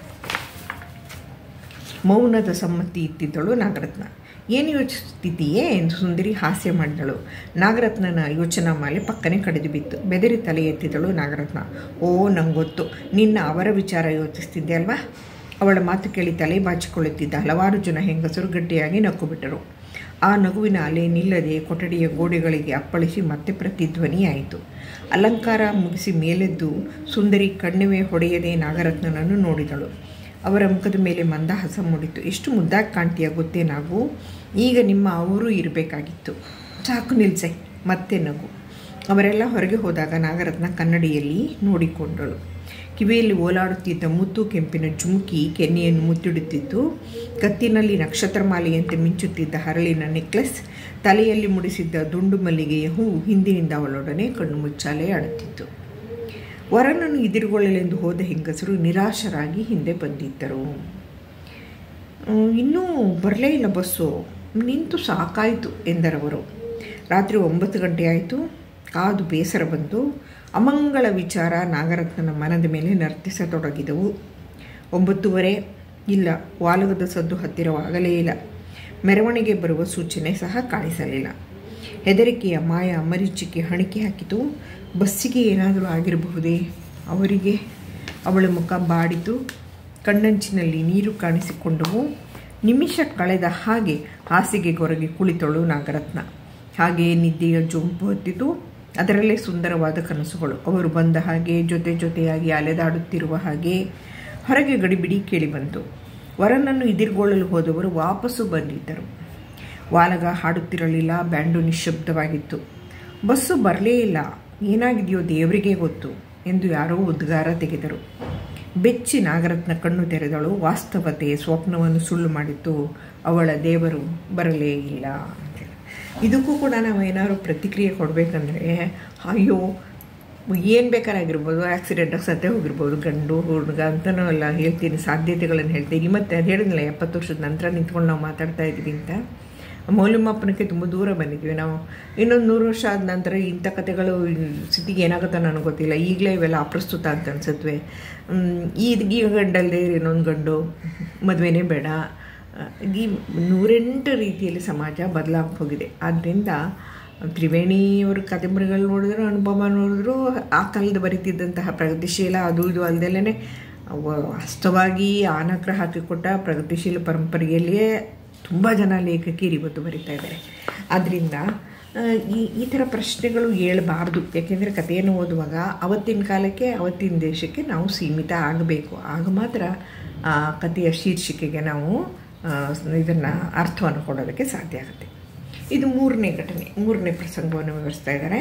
ಮೌನದ ಸಮ್ಮತಿ ಇತ್ತಿದ್ದಳು ನಾಗರತ್ನ ಏನು ಯೋಚಿಸುತ್ತಿದ್ದೀಯೇ ಎಂದು ಸುಂದರಿ ಹಾಸ್ಯ ಮಾಡಿದಳು ನಾಗರತ್ನನ ಯೋಚನಾ ಮಾಲೆ ಪಕ್ಕನೆ ಕಡಿದು ಬಿತ್ತು ಬೆದರಿ ತಲೆ ಎತ್ತಿದಳು ನಾಗರತ್ನ ಓ ನಂಗೆ ಗೊತ್ತು ನಿನ್ನ ಅವರ ವಿಚಾರ ಯೋಚಿಸ್ತಿದ್ದೆ ಅಲ್ವಾ ಅವಳ ಮಾತು ಕೇಳಿ ತಲೆ ಬಾಚಿಕೊಳ್ಳುತ್ತಿದ್ದ ಹಲವಾರು ಜನ ಹೆಂಗಸರು ಗಟ್ಟಿಯಾಗಿ ನಕ್ಕು ಬಿಟ್ಟರು ಆ ನಗುವಿನ ಅಲೆ ನಿಲ್ಲದೆ ಕೊಠಡಿಯ ಗೋಡೆಗಳಿಗೆ ಅಪ್ಪಳಿಸಿ ಮತ್ತೆ ಪ್ರತಿಧ್ವನಿಯಾಯಿತು ಅಲಂಕಾರ ಮುಗಿಸಿ ಮೇಲೆದ್ದು ಸುಂದರಿ ಕಣ್ಣಿವೆ ಹೊಡೆಯದೆ ನಾಗರತ್ನನನ್ನು ನೋಡಿದಳು ಅವರ ಮುಖದ ಮೇಲೆ ಮಂದಹಾಸ ಮೂಡಿತು ಎಷ್ಟು ಮುದ್ದಾಗಿ ಕಾಣ್ತೀಯ ಗೊತ್ತೇ ನಾವು ಈಗ ನಿಮ್ಮ ಅವರು ಇರಬೇಕಾಗಿತ್ತು ಸಾಕು ನಿಲ್ಸೆ ಮತ್ತೆ ನಗು ಅವರೆಲ್ಲ ಹೊರಗೆ ಹೋದಾಗ ನಾಗರತ್ನ ಕನ್ನಡಿಯಲ್ಲಿ ನೋಡಿಕೊಂಡಳು ಕಿವಿಯಲ್ಲಿ ಓಲಾಡುತ್ತಿದ್ದ ಮುತ್ತು ಕೆಂಪಿನ ಜುಮುಕಿ ಕೆನ್ನೆಯನ್ನು ಮುತ್ತಿಡುತ್ತಿತ್ತು ಕತ್ತಿನಲ್ಲಿ ನಕ್ಷತ್ರಮಾಲೆಯಂತೆ ಮಿಂಚುತ್ತಿದ್ದ ಹರಳಿನ ನೆಕ್ಲೆಸ್ ತಲೆಯಲ್ಲಿ ಮುಡಿಸಿದ್ದ ದುಂಡು ಮಲ್ಲಿಗೆಯ ಹೂ ಹಿಂದಿನಿಂದ ಅವಳೊಡನೆ ಕಣ್ಣು ಮುಚ್ಚಾಲೆ ಆಡುತ್ತಿತ್ತು ವರನನ್ನು ಎದುರುಗೊಳ್ಳಲೆಂದು ಹೋದ ಹೆಂಗಸರು ನಿರಾಶರಾಗಿ ಹಿಂದೆ ಬಂದಿದ್ದರು ಇನ್ನೂ ಬರಲೇ ಇಲ್ಲ ಬಸ್ಸು ನಿಂತು ಸಾಕಾಯಿತು ಎಂದರವರು ರಾತ್ರಿ ಒಂಬತ್ತು ಗಂಟೆ ಆಯಿತು ಕಾದು ಬೇಸರ ಬಂತು ಅಮಂಗಳ ವಿಚಾರ ನಾಗರತ್ನನ ಮನದ ಮೇಲೆ ನರ್ತಿಸತೊಡಗಿದವು ಒಂಬತ್ತುವರೆ ಇಲ್ಲ ವಾಲಗದ ಸದ್ದು ಹತ್ತಿರವಾಗಲೇ ಇಲ್ಲ ಮೆರವಣಿಗೆ ಬರುವ ಸೂಚನೆ ಸಹ ಕಾಣಿಸಲಿಲ್ಲ ಹೆದರಿಕೆಯ ಮಾಯ ಮರೀಚಿಕೆ ಹಣಿಕೆ ಹಾಕಿತು ಬಸ್ಸಿಗೆ ಏನಾದರೂ ಆಗಿರಬಹುದೇ ಅವರಿಗೆ ಅವಳ ಮುಖ ಬಾಡಿತು ಕಣ್ಣಂಚಿನಲ್ಲಿ ನೀರು ಕಾಣಿಸಿಕೊಂಡವು ನಿಮಿಷ ಕಳೆದ ಹಾಗೆ ಹಾಸಿಗೆ ಗೊರಗೆ ಕುಳಿತಳು ನಾಗರತ್ನ ಹಾಗೆ ನಿದ್ದೆಯ ಜೊಂಪು ಹತ್ತಿತು ಅದರಲ್ಲೇ ಸುಂದರವಾದ ಕನಸುಗಳು ಅವರು ಬಂದ ಹಾಗೆ ಜೊತೆ ಜೊತೆಯಾಗಿ ಅಲೆದಾಡುತ್ತಿರುವ ಹಾಗೆ ಹೊರಗೆ ಗಡಿಬಿಡಿ ಕೇಳಿಬಂತು ವರನನ್ನು ಎದುರುಗೊಳ್ಳಲು ಹೋದವರು ವಾಪಸ್ಸು ಬಂದಿದ್ದರು ವಾಲಗ ಹಾಡುತ್ತಿರಲಿಲ್ಲ ಬ್ಯಾಂಡು ನಿಶ್ಶಬ್ದವಾಗಿತ್ತು ಬಸ್ಸು ಬರಲೇ ಇಲ್ಲ ಏನಾಗಿದೆಯೋ ದೇವರಿಗೆ ಗೊತ್ತು ಎಂದು ಯಾರೋ ಉದ್ಗಾರ ತೆಗೆದರು ಬೆಚ್ಚಿ ನಾಗರತ್ನ ಕಣ್ಣು ತೆರೆದಳು ವಾಸ್ತವತೆ ಸ್ವಪ್ನವನ್ನು ಸುಳ್ಳು ಮಾಡಿತ್ತು ಅವಳ ದೇವರು ಬರಲೇ ಇಲ್ಲ ಅಂತೇಳಿ ಇದಕ್ಕೂ ಕೂಡ ನಾವು ಏನಾದ್ರು ಪ್ರತಿಕ್ರಿಯೆ ಕೊಡಬೇಕಂದ್ರೆ ಅಯ್ಯೋ ಏನು ಬೇಕಾರಾಗಿರ್ಬೋದು ಆಕ್ಸಿಡೆಂಟಾಗಿ ಸತ್ತೇ ಹೋಗಿರ್ಬೋದು ಗಂಡು ಹುಡುಗ ಅಂತನೂ ಎಲ್ಲ ಹೇಳ್ತೀನಿ ಸಾಧ್ಯತೆಗಳನ್ನು ಹೇಳ್ತೀನಿ ಮತ್ತು ಅದು ಹೇಳಿದ್ನಲ್ಲ ಎಪ್ಪತ್ತು ವರ್ಷದ ನಂತರ ನಿಂತ್ಕೊಂಡು ನಾವು ಮಾತಾಡ್ತಾ ಇದ್ದೀವಿ ಅಂತ ಮೌಲ್ಯಮಾಪನಕ್ಕೆ ತುಂಬ ದೂರ ಬಂದಿದ್ವಿ ನಾವು ಇನ್ನೊಂದು ನೂರು ವರ್ಷ ಆದ ನಂತರ ಇಂಥ ಕಥೆಗಳು ಸ್ಥಿತಿಗೆ ಏನಾಗುತ್ತೋ ನನಗೆ ಗೊತ್ತಿಲ್ಲ ಈಗಲೇ ಇವೆಲ್ಲ ಅಪ್ರಸ್ತುತ ಅಂತ ಅನ್ಸತ್ವೆ ಈ ಈ ಗಂಡಲ್ಲದೆ ಇನ್ನೊಂದು ಗಂಡು ಮದುವೆನೇ ಬೇಡ ಈ ನೂರೆಂಟು ರೀತಿಯಲ್ಲಿ ಸಮಾಜ ಬದಲಾಗಿ ಹೋಗಿದೆ ಆದ್ದರಿಂದ ತ್ರಿವೇಣಿಯವ್ರ ಕಾದಂಬರಿಗಳು ನೋಡಿದ್ರು ಅನುಪಮ ನೋಡಿದ್ರು ಆ ಕಾಲದ ಬರೀತಿದ್ದಂತಹ ಪ್ರಗತಿಶೀಲ ಅದು ಇದು ಅಲ್ಲದಲ್ಲೇ ವಾಸ್ತವಾಗಿ ಆನಕ್ರ ಹಾಕಿಕೊಟ್ಟ ಪ್ರಗತಿಶೀಲ ಪರಂಪರೆಯಲ್ಲಿಯೇ ತುಂಬ ಜನ ಲೇಖಕಿಯರು ಇವತ್ತು ಬರಿತಾ ಇದ್ದಾರೆ ಆದ್ದರಿಂದ ಈ ಈ ಥರ ಪ್ರಶ್ನೆಗಳು ಏಳಬಾರ್ದು ಯಾಕೆಂದರೆ ಕಥೆಯನ್ನು ಓದುವಾಗ ಅವತ್ತಿನ ಕಾಲಕ್ಕೆ ಅವತ್ತಿನ ದೇಶಕ್ಕೆ ನಾವು ಸೀಮಿತ ಆಗಬೇಕು ಆಗ ಮಾತ್ರ ಆ ಕಥೆಯ ಶೀರ್ಷಿಕೆಗೆ ನಾವು ಇದನ್ನು ಅರ್ಥವನ್ನು ಕೊಡೋದಕ್ಕೆ ಸಾಧ್ಯ ಆಗುತ್ತೆ ಇದು ಮೂರನೇ ಘಟನೆ ಮೂರನೇ ಪ್ರಸಂಗವನ್ನು ವಿವರಿಸ್ತಾ ಇದ್ದಾರೆ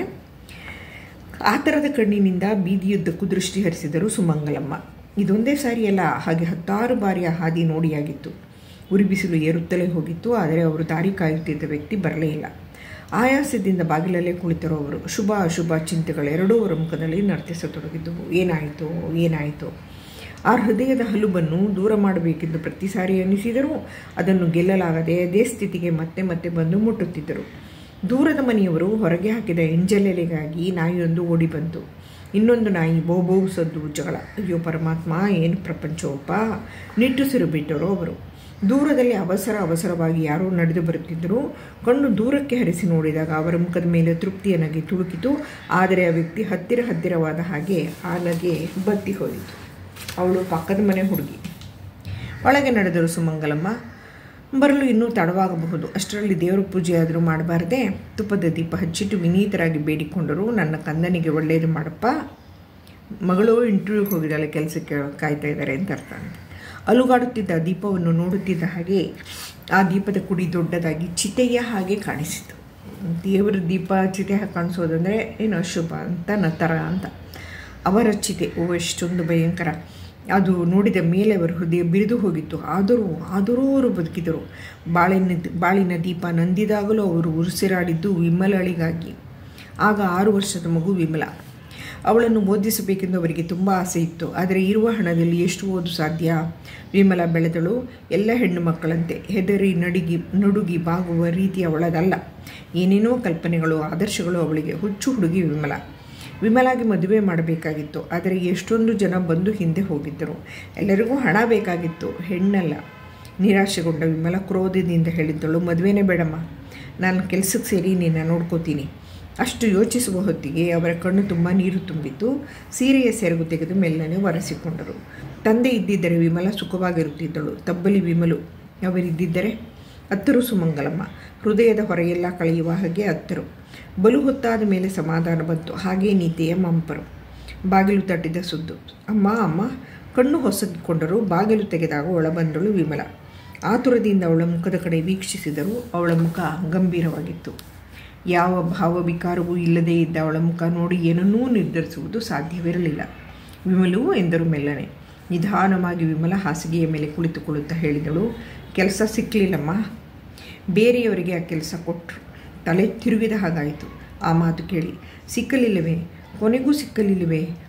ಆ ಥರದ ಕಣ್ಣಿನಿಂದ ಬೀದಿಯುದ್ದಕ್ಕೂ ದೃಷ್ಟಿ ಹರಿಸಿದರು ಸುಮಂಗಲಮ್ಮ ಇದೊಂದೇ ಸಾರಿಯಲ್ಲ ಹಾಗೆ ಹತ್ತಾರು ಬಾರಿ ಆ ಹಾದಿ ನೋಡಿಯಾಗಿತ್ತು ಉರಿ ಬಿಸಿಲು ಏರುತ್ತಲೇ ಹೋಗಿತ್ತು ಆದರೆ ಅವರು ದಾರಿ ಕಾಯುತ್ತಿದ್ದ ವ್ಯಕ್ತಿ ಬರಲೇ ಇಲ್ಲ ಆಯಾಸದಿಂದ ಬಾಗಿಲಲ್ಲೇ ಕುಳಿತರು ಅವರು ಶುಭ ಅಶುಭ ಚಿಂತೆಗಳೆರಡೂ ಅವರ ಮುಖದಲ್ಲಿ ನರ್ತಿಸತೊಡಗಿದ್ದವು ಏನಾಯಿತು ಏನಾಯಿತು ಆ ಹೃದಯದ ಹಲುಬನ್ನು ದೂರ ಮಾಡಬೇಕೆಂದು ಪ್ರತಿ ಸಾರಿ ಅನ್ನಿಸಿದರೂ ಅದನ್ನು ಗೆಲ್ಲಲಾಗದೆ ಅದೇ ಸ್ಥಿತಿಗೆ ಮತ್ತೆ ಮತ್ತೆ ಬಂದು ಮುಟ್ಟುತ್ತಿದ್ದರು ದೂರದ ಮನೆಯವರು ಹೊರಗೆ ಹಾಕಿದ ಎಂಜಲೆಲೆಗಾಗಿ ನಾಯಿಯೊಂದು ಓಡಿ ಬಂತು ಇನ್ನೊಂದು ನಾಯಿ ಬೋಬೋ ಸದ್ದು ಜಗಳ ಅಯ್ಯೋ ಪರಮಾತ್ಮ ಏನು ಪ್ರಪಂಚವಪ್ಪ ನಿಟ್ಟುಸಿರು ಬಿಟ್ಟರು ಅವರು ದೂರದಲ್ಲಿ ಅವಸರ ಅವಸರವಾಗಿ ಯಾರೋ ನಡೆದು ಬರುತ್ತಿದ್ದರು ಕಣ್ಣು ದೂರಕ್ಕೆ ಹರಿಸಿ ನೋಡಿದಾಗ ಅವರ ಮುಖದ ಮೇಲೆ ತೃಪ್ತಿಯ ನಗೆ ತುಳುಕಿತು ಆದರೆ ಆ ವ್ಯಕ್ತಿ ಹತ್ತಿರ ಹತ್ತಿರವಾದ ಹಾಗೆ ಆ ನಗೆ ಬತ್ತಿ ಹೋಯಿತು ಅವಳು ಪಕ್ಕದ ಮನೆ ಹುಡುಗಿ ಒಳಗೆ ನಡೆದರು ಸುಮಂಗಲಮ್ಮ ಬರಲು ಇನ್ನೂ ತಡವಾಗಬಹುದು ಅಷ್ಟರಲ್ಲಿ ದೇವರ ಪೂಜೆ ಆದರೂ ಮಾಡಬಾರ್ದೆ ತುಪ್ಪದ ದೀಪ ಹಚ್ಚಿಟ್ಟು ವಿನೀತರಾಗಿ ಬೇಡಿಕೊಂಡರು ನನ್ನ ಕಂದನಿಗೆ ಒಳ್ಳೆಯದು ಮಾಡಪ್ಪ ಮಗಳು ಇಂಟರ್ವ್ಯೂಗೆ ಹೋಗಿದ್ದಾಳೆ ಕೆಲಸಕ್ಕೆ ಕಾಯ್ತಾ ಇದ್ದಾರೆ ಅಂತ ಅರ್ಥ ಅಲುಗಾಡುತ್ತಿದ್ದ ದೀಪವನ್ನು ನೋಡುತ್ತಿದ್ದ ಹಾಗೆ ಆ ದೀಪದ ಕುಡಿ ದೊಡ್ಡದಾಗಿ ಚಿತೆಯ ಹಾಗೆ ಕಾಣಿಸಿತು ದೇವರ ದೀಪ ಚಿತೆ ಹಾಗೆ ಕಾಣಿಸೋದಂದರೆ ಏನು ಅಶುಭ ಅಂತ ನತರ ಅಂತ ಅವರ ಚಿತೆ ಓ ಎಷ್ಟೊಂದು ಭಯಂಕರ ಅದು ನೋಡಿದ ಮೇಲೆ ಅವರ ಹೃದಯ ಬಿರಿದು ಹೋಗಿತ್ತು ಆದರೂ ಆದರೂ ಅವರು ಬದುಕಿದರು ಬಾಳಿನ ಬಾಳಿನ ದೀಪ ನಂದಿದಾಗಲೂ ಅವರು ಉಸಿರಾಡಿದ್ದು ವಿಮಲಳಿಗಾಗಿ ಆಗ ಆರು ವರ್ಷದ ಮಗು ವಿಮಲ ಅವಳನ್ನು ಓದಿಸಬೇಕೆಂದು ಅವರಿಗೆ ತುಂಬ ಆಸೆ ಇತ್ತು ಆದರೆ ಇರುವ ಹಣದಲ್ಲಿ ಎಷ್ಟು ಓದು ಸಾಧ್ಯ ವಿಮಲ ಬೆಳೆದಳು ಎಲ್ಲ ಹೆಣ್ಣು ಮಕ್ಕಳಂತೆ ಹೆದರಿ ನಡಿಗಿ ನಡುಗಿ ಬಾಗುವ ರೀತಿ ಅವಳದಲ್ಲ ಏನೇನೋ ಕಲ್ಪನೆಗಳು ಆದರ್ಶಗಳು ಅವಳಿಗೆ ಹುಚ್ಚು ಹುಡುಗಿ ವಿಮಲ ವಿಮಲಾಗಿ ಮದುವೆ ಮಾಡಬೇಕಾಗಿತ್ತು ಆದರೆ ಎಷ್ಟೊಂದು ಜನ ಬಂದು ಹಿಂದೆ ಹೋಗಿದ್ದರು ಎಲ್ಲರಿಗೂ ಹಣ ಬೇಕಾಗಿತ್ತು ಹೆಣ್ಣಲ್ಲ ನಿರಾಶೆಗೊಂಡ ವಿಮಲ ಕ್ರೋಧದಿಂದ ಹೇಳಿದ್ದಳು ಮದುವೆನೇ ಬೇಡಮ್ಮ ನಾನು ಕೆಲಸಕ್ಕೆ ಸೇರಿ ನಿನ್ನ ನೋಡ್ಕೋತೀನಿ ಅಷ್ಟು ಯೋಚಿಸುವ ಹೊತ್ತಿಗೆ ಅವರ ಕಣ್ಣು ತುಂಬ ನೀರು ತುಂಬಿತ್ತು ಸೀರೆಯ ಸೆರಗು ತೆಗೆದು ಮೆಲ್ಲನೆ ಒರೆಸಿಕೊಂಡರು ತಂದೆ ಇದ್ದಿದ್ದರೆ ವಿಮಲ ಸುಖವಾಗಿರುತ್ತಿದ್ದಳು ತಬ್ಬಲಿ ವಿಮಲು ಅವರಿದ್ದಿದ್ದರೆ ಅತ್ತರು ಸುಮಂಗಲಮ್ಮ ಹೃದಯದ ಹೊರೆಯೆಲ್ಲ ಕಳೆಯುವ ಹಾಗೆ ಅತ್ತರು ಬಲು ಹೊತ್ತಾದ ಮೇಲೆ ಸಮಾಧಾನ ಬಂತು ಹಾಗೇ ನೀತಿಯ ಮಂಪರು ಬಾಗಿಲು ತಟ್ಟಿದ ಸುದ್ದು ಅಮ್ಮ ಅಮ್ಮ ಕಣ್ಣು ಹೊಸಗಿಕೊಂಡರು ಬಾಗಿಲು ತೆಗೆದಾಗ ಒಳ ಬಂದಳು ವಿಮಲ ಆತುರದಿಂದ ಅವಳ ಮುಖದ ಕಡೆ ವೀಕ್ಷಿಸಿದರು ಅವಳ ಮುಖ ಗಂಭೀರವಾಗಿತ್ತು ಯಾವ ಭಾವವಿಕಾರವೂ ಇಲ್ಲದೇ ಇದ್ದ ಅವಳ ಮುಖ ನೋಡಿ ಏನನ್ನೂ ನಿರ್ಧರಿಸುವುದು ಸಾಧ್ಯವಿರಲಿಲ್ಲ ವಿಮಲು ಎಂದರು ಮೆಲ್ಲನೆ ನಿಧಾನವಾಗಿ ವಿಮಲ ಹಾಸಿಗೆಯ ಮೇಲೆ ಕುಳಿತುಕೊಳ್ಳುತ್ತಾ ಹೇಳಿದಳು ಕೆಲಸ ಸಿಕ್ಕಲಿಲ್ಲಮ್ಮ ಬೇರೆಯವರಿಗೆ ಆ ಕೆಲಸ ಕೊಟ್ಟರು ತಲೆ ತಿರುಗಿದ ಹಾಗಾಯಿತು ಆ ಮಾತು ಕೇಳಿ ಸಿಕ್ಕಲಿಲ್ಲವೇ ಕೊನೆಗೂ ಸಿಕ್ಕಲಿಲ್ಲವೇ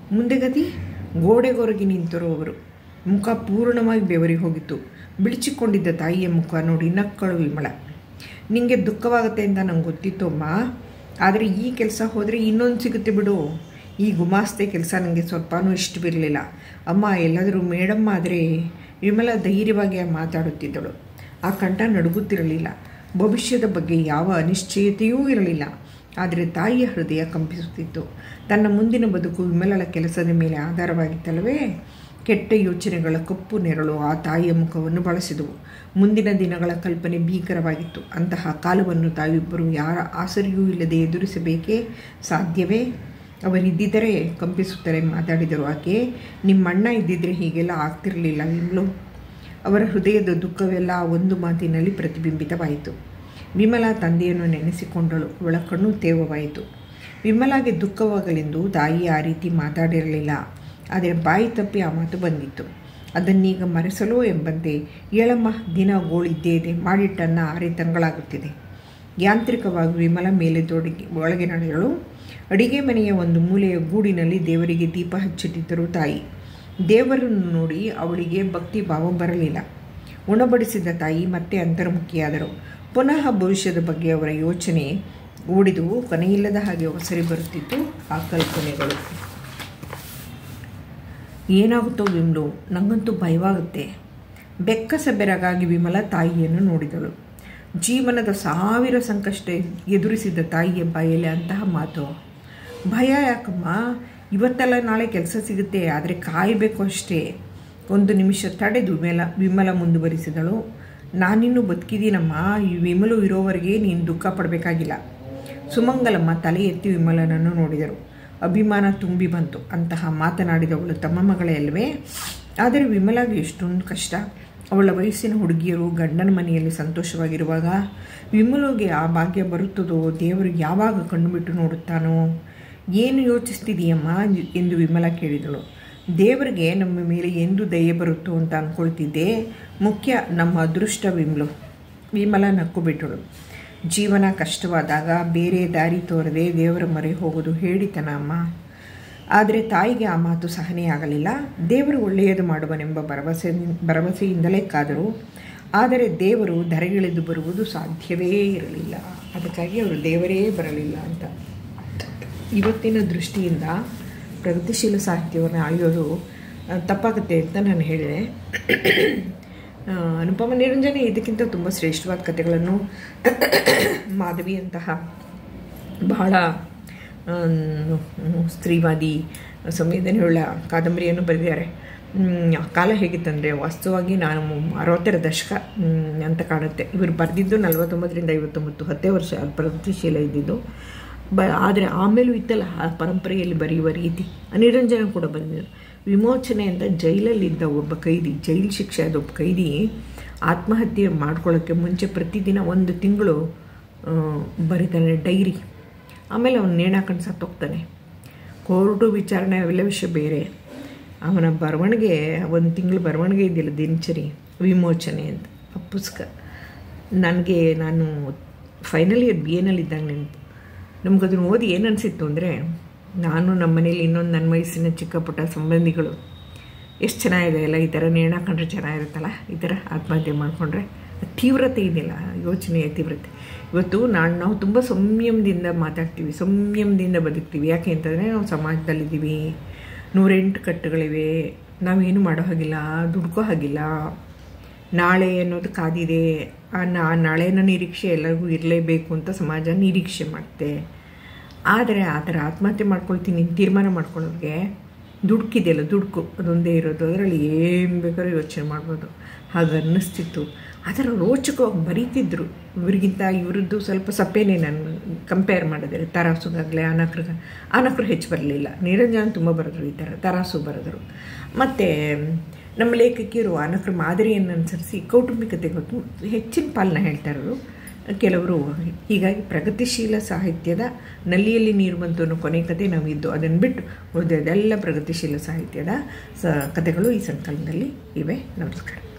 ಮುಂದೆಗತಿ ಗೋಡೆಗೊರಗಿ ನಿಂತರು ಅವರು ಮುಖ ಪೂರ್ಣವಾಗಿ ಬೆವರಿ ಹೋಗಿತ್ತು ಬಿಳಿಚಿಕೊಂಡಿದ್ದ ತಾಯಿಯ ಮುಖ ನೋಡಿ ನಕ್ಕಳು ವಿಮಲ ನಿಮಗೆ ದುಃಖವಾಗುತ್ತೆ ಅಂತ ನಂಗೆ ಗೊತ್ತಿತ್ತು ಅಮ್ಮ ಆದರೆ ಈ ಕೆಲಸ ಹೋದರೆ ಇನ್ನೊಂದು ಸಿಗುತ್ತೆ ಬಿಡು ಈ ಗುಮಾಸ್ತೆ ಕೆಲಸ ನನಗೆ ಸ್ವಲ್ಪನೂ ಇಷ್ಟವಿರಲಿಲ್ಲ ಅಮ್ಮ ಎಲ್ಲಾದರೂ ಮೇಡಮ್ ಆದರೆ ವಿಮಲ ಧೈರ್ಯವಾಗಿ ಮಾತಾಡುತ್ತಿದ್ದಳು ಆ ಕಂಠ ನಡುಗುತ್ತಿರಲಿಲ್ಲ ಭವಿಷ್ಯದ ಬಗ್ಗೆ ಯಾವ ಅನಿಶ್ಚಯತೆಯೂ ಇರಲಿಲ್ಲ ಆದರೆ ತಾಯಿಯ ಹೃದಯ ಕಂಪಿಸುತ್ತಿತ್ತು ತನ್ನ ಮುಂದಿನ ಬದುಕು ವಿಮಲಳ ಕೆಲಸದ ಮೇಲೆ ಆಧಾರವಾಗಿತ್ತಲ್ಲವೇ ಕೆಟ್ಟ ಯೋಚನೆಗಳ ಕಪ್ಪು ನೆರಳು ಆ ತಾಯಿಯ ಮುಖವನ್ನು ಬಳಸಿದವು ಮುಂದಿನ ದಿನಗಳ ಕಲ್ಪನೆ ಭೀಕರವಾಗಿತ್ತು ಅಂತಹ ಕಾಲವನ್ನು ತಾವಿಬ್ಬರು ಯಾರ ಆಸರಿಯೂ ಇಲ್ಲದೆ ಎದುರಿಸಬೇಕೇ ಸಾಧ್ಯವೇ ಅವರಿದ್ದಿದ್ದರೆ ಕಂಪಿಸುತ್ತಲೇ ಮಾತಾಡಿದರು ಆಕೆ ನಿಮ್ಮಣ್ಣ ಇದ್ದಿದ್ರೆ ಹೀಗೆಲ್ಲ ಆಗ್ತಿರಲಿಲ್ಲ ವಿಮಲು ಅವರ ಹೃದಯದ ದುಃಖವೆಲ್ಲ ಒಂದು ಮಾತಿನಲ್ಲಿ ಪ್ರತಿಬಿಂಬಿತವಾಯಿತು ವಿಮಲಾ ತಂದೆಯನ್ನು ನೆನೆಸಿಕೊಂಡಳು ಅವಳ ಕಣ್ಣು ತೇವವಾಯಿತು ವಿಮಲಾಗೆ ದುಃಖವಾಗಲೆಂದು ತಾಯಿ ಆ ರೀತಿ ಮಾತಾಡಿರಲಿಲ್ಲ ಆದರೆ ಬಾಯಿ ತಪ್ಪಿ ಆ ಮಾತು ಬಂದಿತ್ತು ಅದನ್ನೀಗ ಮರೆಸಲೋ ಎಂಬಂತೆ ಏಳಮ್ಮ ದಿನ ಗೋಳಿದ್ದೇ ಇದೆ ಮಾಡಿಟ್ಟನ್ನ ಆರೆ ತಂಗಳಾಗುತ್ತಿದೆ ಯಾಂತ್ರಿಕವಾಗಿ ವಿಮಲ ಮೇಲೆ ದೊಡಗಿ ಒಳಗೆ ನಡೆಯಳು ಅಡಿಗೆ ಮನೆಯ ಒಂದು ಮೂಲೆಯ ಗೂಡಿನಲ್ಲಿ ದೇವರಿಗೆ ದೀಪ ಹಚ್ಚಿಟ್ಟಿದ್ದರು ತಾಯಿ ದೇವರನ್ನು ನೋಡಿ ಅವಳಿಗೆ ಭಕ್ತಿ ಭಾವ ಬರಲಿಲ್ಲ ಉಣಬಡಿಸಿದ ತಾಯಿ ಮತ್ತೆ ಅಂತರ್ಮುಖಿಯಾದರು ಪುನಃ ಭವಿಷ್ಯದ ಬಗ್ಗೆ ಅವರ ಯೋಚನೆ ಓಡಿದು ಕೊನೆಯಿಲ್ಲದ ಹಾಗೆ ಒಸರಿ ಬರುತ್ತಿತ್ತು ಆ ಕಲ್ಪನೆಗಳು ಏನಾಗುತ್ತೋ ವಿಮ್ಲು ನನಗಂತೂ ಭಯವಾಗುತ್ತೆ ಬೆಕ್ಕಸ ಬೆರಗಾಗಿ ವಿಮಲ ತಾಯಿಯನ್ನು ನೋಡಿದಳು ಜೀವನದ ಸಾವಿರ ಸಂಕಷ್ಟ ಎದುರಿಸಿದ ತಾಯಿಯ ಬಾಯಲ್ಲಿ ಅಂತಹ ಮಾತು ಭಯ ಯಾಕಮ್ಮ ಇವತ್ತೆಲ್ಲ ನಾಳೆ ಕೆಲಸ ಸಿಗುತ್ತೆ ಆದರೆ ಕಾಯಬೇಕು ಅಷ್ಟೇ ಒಂದು ನಿಮಿಷ ತಡೆದು ವಿಮಲ ವಿಮಲ ಮುಂದುವರಿಸಿದಳು ನಾನಿನ್ನೂ ಬದುಕಿದ್ದೀನಮ್ಮ ಈ ವಿಮಲು ಇರೋವರೆಗೆ ನೀನು ದುಃಖ ಪಡಬೇಕಾಗಿಲ್ಲ ಸುಮಂಗಲಮ್ಮ ತಲೆ ಎತ್ತಿ ವಿಮಲನನ್ನು ನೋಡಿದರು ಅಭಿಮಾನ ತುಂಬಿ ಬಂತು ಅಂತಹ ಮಾತನಾಡಿದವಳು ತಮ್ಮ ಮಗಳೇ ಅಲ್ವೇ ಆದರೆ ವಿಮಲಾಗೆ ಎಷ್ಟೊಂದು ಕಷ್ಟ ಅವಳ ವಯಸ್ಸಿನ ಹುಡುಗಿಯರು ಗಂಡನ ಮನೆಯಲ್ಲಿ ಸಂತೋಷವಾಗಿರುವಾಗ ವಿಮಲುಗೆ ಆ ಭಾಗ್ಯ ಬರುತ್ತದೋ ದೇವರು ಯಾವಾಗ ಕಣ್ಣುಬಿಟ್ಟು ನೋಡುತ್ತಾನೋ ಏನು ಯೋಚಿಸ್ತಿದೀಯಮ್ಮ ಎಂದು ವಿಮಲ ಕೇಳಿದಳು ದೇವರಿಗೆ ನಮ್ಮ ಮೇಲೆ ಎಂದು ದಯೆ ಬರುತ್ತೋ ಅಂತ ಅಂದ್ಕೊಳ್ತಿದ್ದೆ ಮುಖ್ಯ ನಮ್ಮ ಅದೃಷ್ಟ ವಿಮಲು ವಿಮಲ ನಕ್ಕು ಬಿಟ್ಟಳು ಜೀವನ ಕಷ್ಟವಾದಾಗ ಬೇರೆ ದಾರಿ ತೋರದೆ ದೇವರ ಮೊರೆ ಹೋಗೋದು ಹೇಳಿತನ ಅಮ್ಮ ಆದರೆ ತಾಯಿಗೆ ಆ ಮಾತು ಸಹನೆಯಾಗಲಿಲ್ಲ ದೇವರು ಒಳ್ಳೆಯದು ಮಾಡುವನೆಂಬ ಭರವಸೆ ಭರವಸೆಯಿಂದಲೇ ಕಾದರು ಆದರೆ ದೇವರು ಧರೆಗಿಳಿದು ಬರುವುದು ಸಾಧ್ಯವೇ ಇರಲಿಲ್ಲ ಅದಕ್ಕಾಗಿ ಅವರು ದೇವರೇ ಬರಲಿಲ್ಲ ಅಂತ ಇವತ್ತಿನ ದೃಷ್ಟಿಯಿಂದ ಪ್ರಗತಿಶೀಲ ಸಾಹಿತ್ಯವನ್ನು ಆಯೋದು ತಪ್ಪಾಗುತ್ತೆ ಅಂತ ನಾನು ಹೇಳಿದೆ ಅನುಪಮ ನಿರಂಜನೆ ಇದಕ್ಕಿಂತ ತುಂಬ ಶ್ರೇಷ್ಠವಾದ ಕಥೆಗಳನ್ನು ಮಾಧವಿಯಂತಹ ಬಹಳ ಸ್ತ್ರೀವಾದಿ ಸಂವೇದನೆಯುಳ್ಳ ಕಾದಂಬರಿಯನ್ನು ಬರೆದಿದ್ದಾರೆ ಕಾಲ ಹೇಗಿತ್ತಂದರೆ ವಾಸ್ತವವಾಗಿ ನಾನು ಅರವತ್ತರ ದಶಕ ಅಂತ ಕಾಣುತ್ತೆ ಇವರು ಬರೆದಿದ್ದು ನಲವತ್ತೊಂಬತ್ತರಿಂದ ಐವತ್ತೊಂಬತ್ತು ಹತ್ತೇ ವರ್ಷ ಪ್ರಗತಿಶೀಲ ಇದ್ದಿದ್ದು ಬ ಆದರೆ ಆಮೇಲೂ ಇತ್ತಲ್ಲ ಆ ಪರಂಪರೆಯಲ್ಲಿ ಬರೆಯುವ ರೀತಿ ನಿರಂಜನ ಕೂಡ ಬಂದಿದ್ದರು ವಿಮೋಚನೆ ಅಂತ ಜೈಲಲ್ಲಿದ್ದ ಒಬ್ಬ ಕೈದಿ ಜೈಲು ಶಿಕ್ಷೆ ಆದ ಒಬ್ಬ ಕೈದಿ ಆತ್ಮಹತ್ಯೆ ಮಾಡ್ಕೊಳ್ಳೋಕ್ಕೆ ಮುಂಚೆ ಪ್ರತಿದಿನ ಒಂದು ತಿಂಗಳು ಬರೀತಾನೆ ಡೈರಿ ಆಮೇಲೆ ಅವನು ನೇಣಾಕೊಂಡು ಸತ್ತೋಗ್ತಾನೆ ಕೋರ್ಟು ವಿಚಾರಣೆ ಅವೆಲ್ಲ ವಿಷಯ ಬೇರೆ ಅವನ ಬರವಣಿಗೆ ಒಂದು ತಿಂಗಳು ಬರವಣಿಗೆ ಇದೆಯಲ್ಲ ದಿನಚರಿ ವಿಮೋಚನೆ ಅಂತ ಆ ಪುಸ್ತಕ ನನಗೆ ನಾನು ಫೈನಲ್ ಇಯರ್ ಬಿ ಎನಲ್ಲಿದ್ದಾಗ ನೆನಪು ನಮಗದನ್ನು ಓದಿ ಏನು ಅನಿಸಿತ್ತು ಅಂದರೆ ನಾನು ನಮ್ಮ ಮನೇಲಿ ಇನ್ನೊಂದು ನನ್ನ ವಯಸ್ಸಿನ ಚಿಕ್ಕ ಪುಟ್ಟ ಸಂಬಂಧಿಗಳು ಎಷ್ಟು ಚೆನ್ನಾಗಿದೆ ಎಲ್ಲ ಈ ಥರ ನೇಣಾಕೊಂಡ್ರೆ ಚೆನ್ನಾಗಿರುತ್ತಲ್ಲ ಈ ಥರ ಆತ್ಮಹತ್ಯೆ ಮಾಡಿಕೊಂಡ್ರೆ ತೀವ್ರತೆ ಇದೆಯಲ್ಲ ಯೋಚನೆಯ ತೀವ್ರತೆ ಇವತ್ತು ನಾನು ನಾವು ತುಂಬ ಸಂಯಮದಿಂದ ಮಾತಾಡ್ತೀವಿ ಸಂಯಮದಿಂದ ಬದುಕ್ತೀವಿ ಯಾಕೆ ಅಂತಂದರೆ ನಾವು ಸಮಾಜದಲ್ಲಿದ್ದೀವಿ ನೂರೆಂಟು ಕಟ್ಟುಗಳಿವೆ ನಾವೇನು ಮಾಡೋ ಹಾಗಿಲ್ಲ ದುಡ್ಕೋ ಹಾಗಿಲ್ಲ ನಾಳೆ ಅನ್ನೋದು ಕಾದಿದೆ ಆ ನಾಳೆನ ನಿರೀಕ್ಷೆ ಎಲ್ಲರಿಗೂ ಇರಲೇಬೇಕು ಅಂತ ಸಮಾಜ ನಿರೀಕ್ಷೆ ಮಾಡುತ್ತೆ ಆದರೆ ಆ ಥರ ಆತ್ಮಹತ್ಯೆ ಮಾಡ್ಕೊಳ್ತೀನಿ ತೀರ್ಮಾನ ಮಾಡ್ಕೊಳ್ಳೋರಿಗೆ ದುಡ್ಕಿದೆಯಲ್ಲ ದುಡ್ಕು ಅದೊಂದೇ ಇರೋದು ಅದರಲ್ಲಿ ಏನು ಬೇಕಾದ್ರೂ ಯೋಚನೆ ಮಾಡ್ಬೋದು ಹಾಗೆ ಅನ್ನಿಸ್ತಿತ್ತು ಅದರ ರೋಚಕವಾಗಿ ಬರೀತಿದ್ರು ಇವರಿಗಿಂತ ಇವರದ್ದು ಸ್ವಲ್ಪ ಸಪ್ಪೇನೆ ನಾನು ಕಂಪೇರ್ ಮಾಡಿದರೆ ತರಾಸುಗಾಗಲೇ ಅನಕ್ರಗ ಅನಕ್ರು ಹೆಚ್ಚು ಬರಲಿಲ್ಲ ನಿರಂಜನ ತುಂಬ ಬರೆದ್ರು ಈ ಥರ ತರಾಸು ಬರೆದರು ಮತ್ತು ನಮ್ಮ ಲೇಖಕಿಯರು ಅನಕ್ರ ಮಾದರಿಯನ್ನು ಅನುಸರಿಸಿ ಕೌಟುಂಬಿಕತೆ ಗೊತ್ತು ಹೆಚ್ಚಿನ ಪಾಲನ ಹೇಳ್ತಾ ಇರೋರು ಕೆಲವರು ಹೀಗಾಗಿ ಪ್ರಗತಿಶೀಲ ಸಾಹಿತ್ಯದ ನಲ್ಲಿಯಲ್ಲಿ ನೀರು ಬಂತು ಅನ್ನೋ ಕೊನೆ ಕತೆ ನಾವಿದ್ದು ಅದನ್ನು ಬಿಟ್ಟು ಉಳಿದೆಲ್ಲ ಪ್ರಗತಿಶೀಲ ಸಾಹಿತ್ಯದ ಸ ಕಥೆಗಳು ಈ ಸಂಕಲನದಲ್ಲಿ ಇವೆ ನಮಸ್ಕಾರ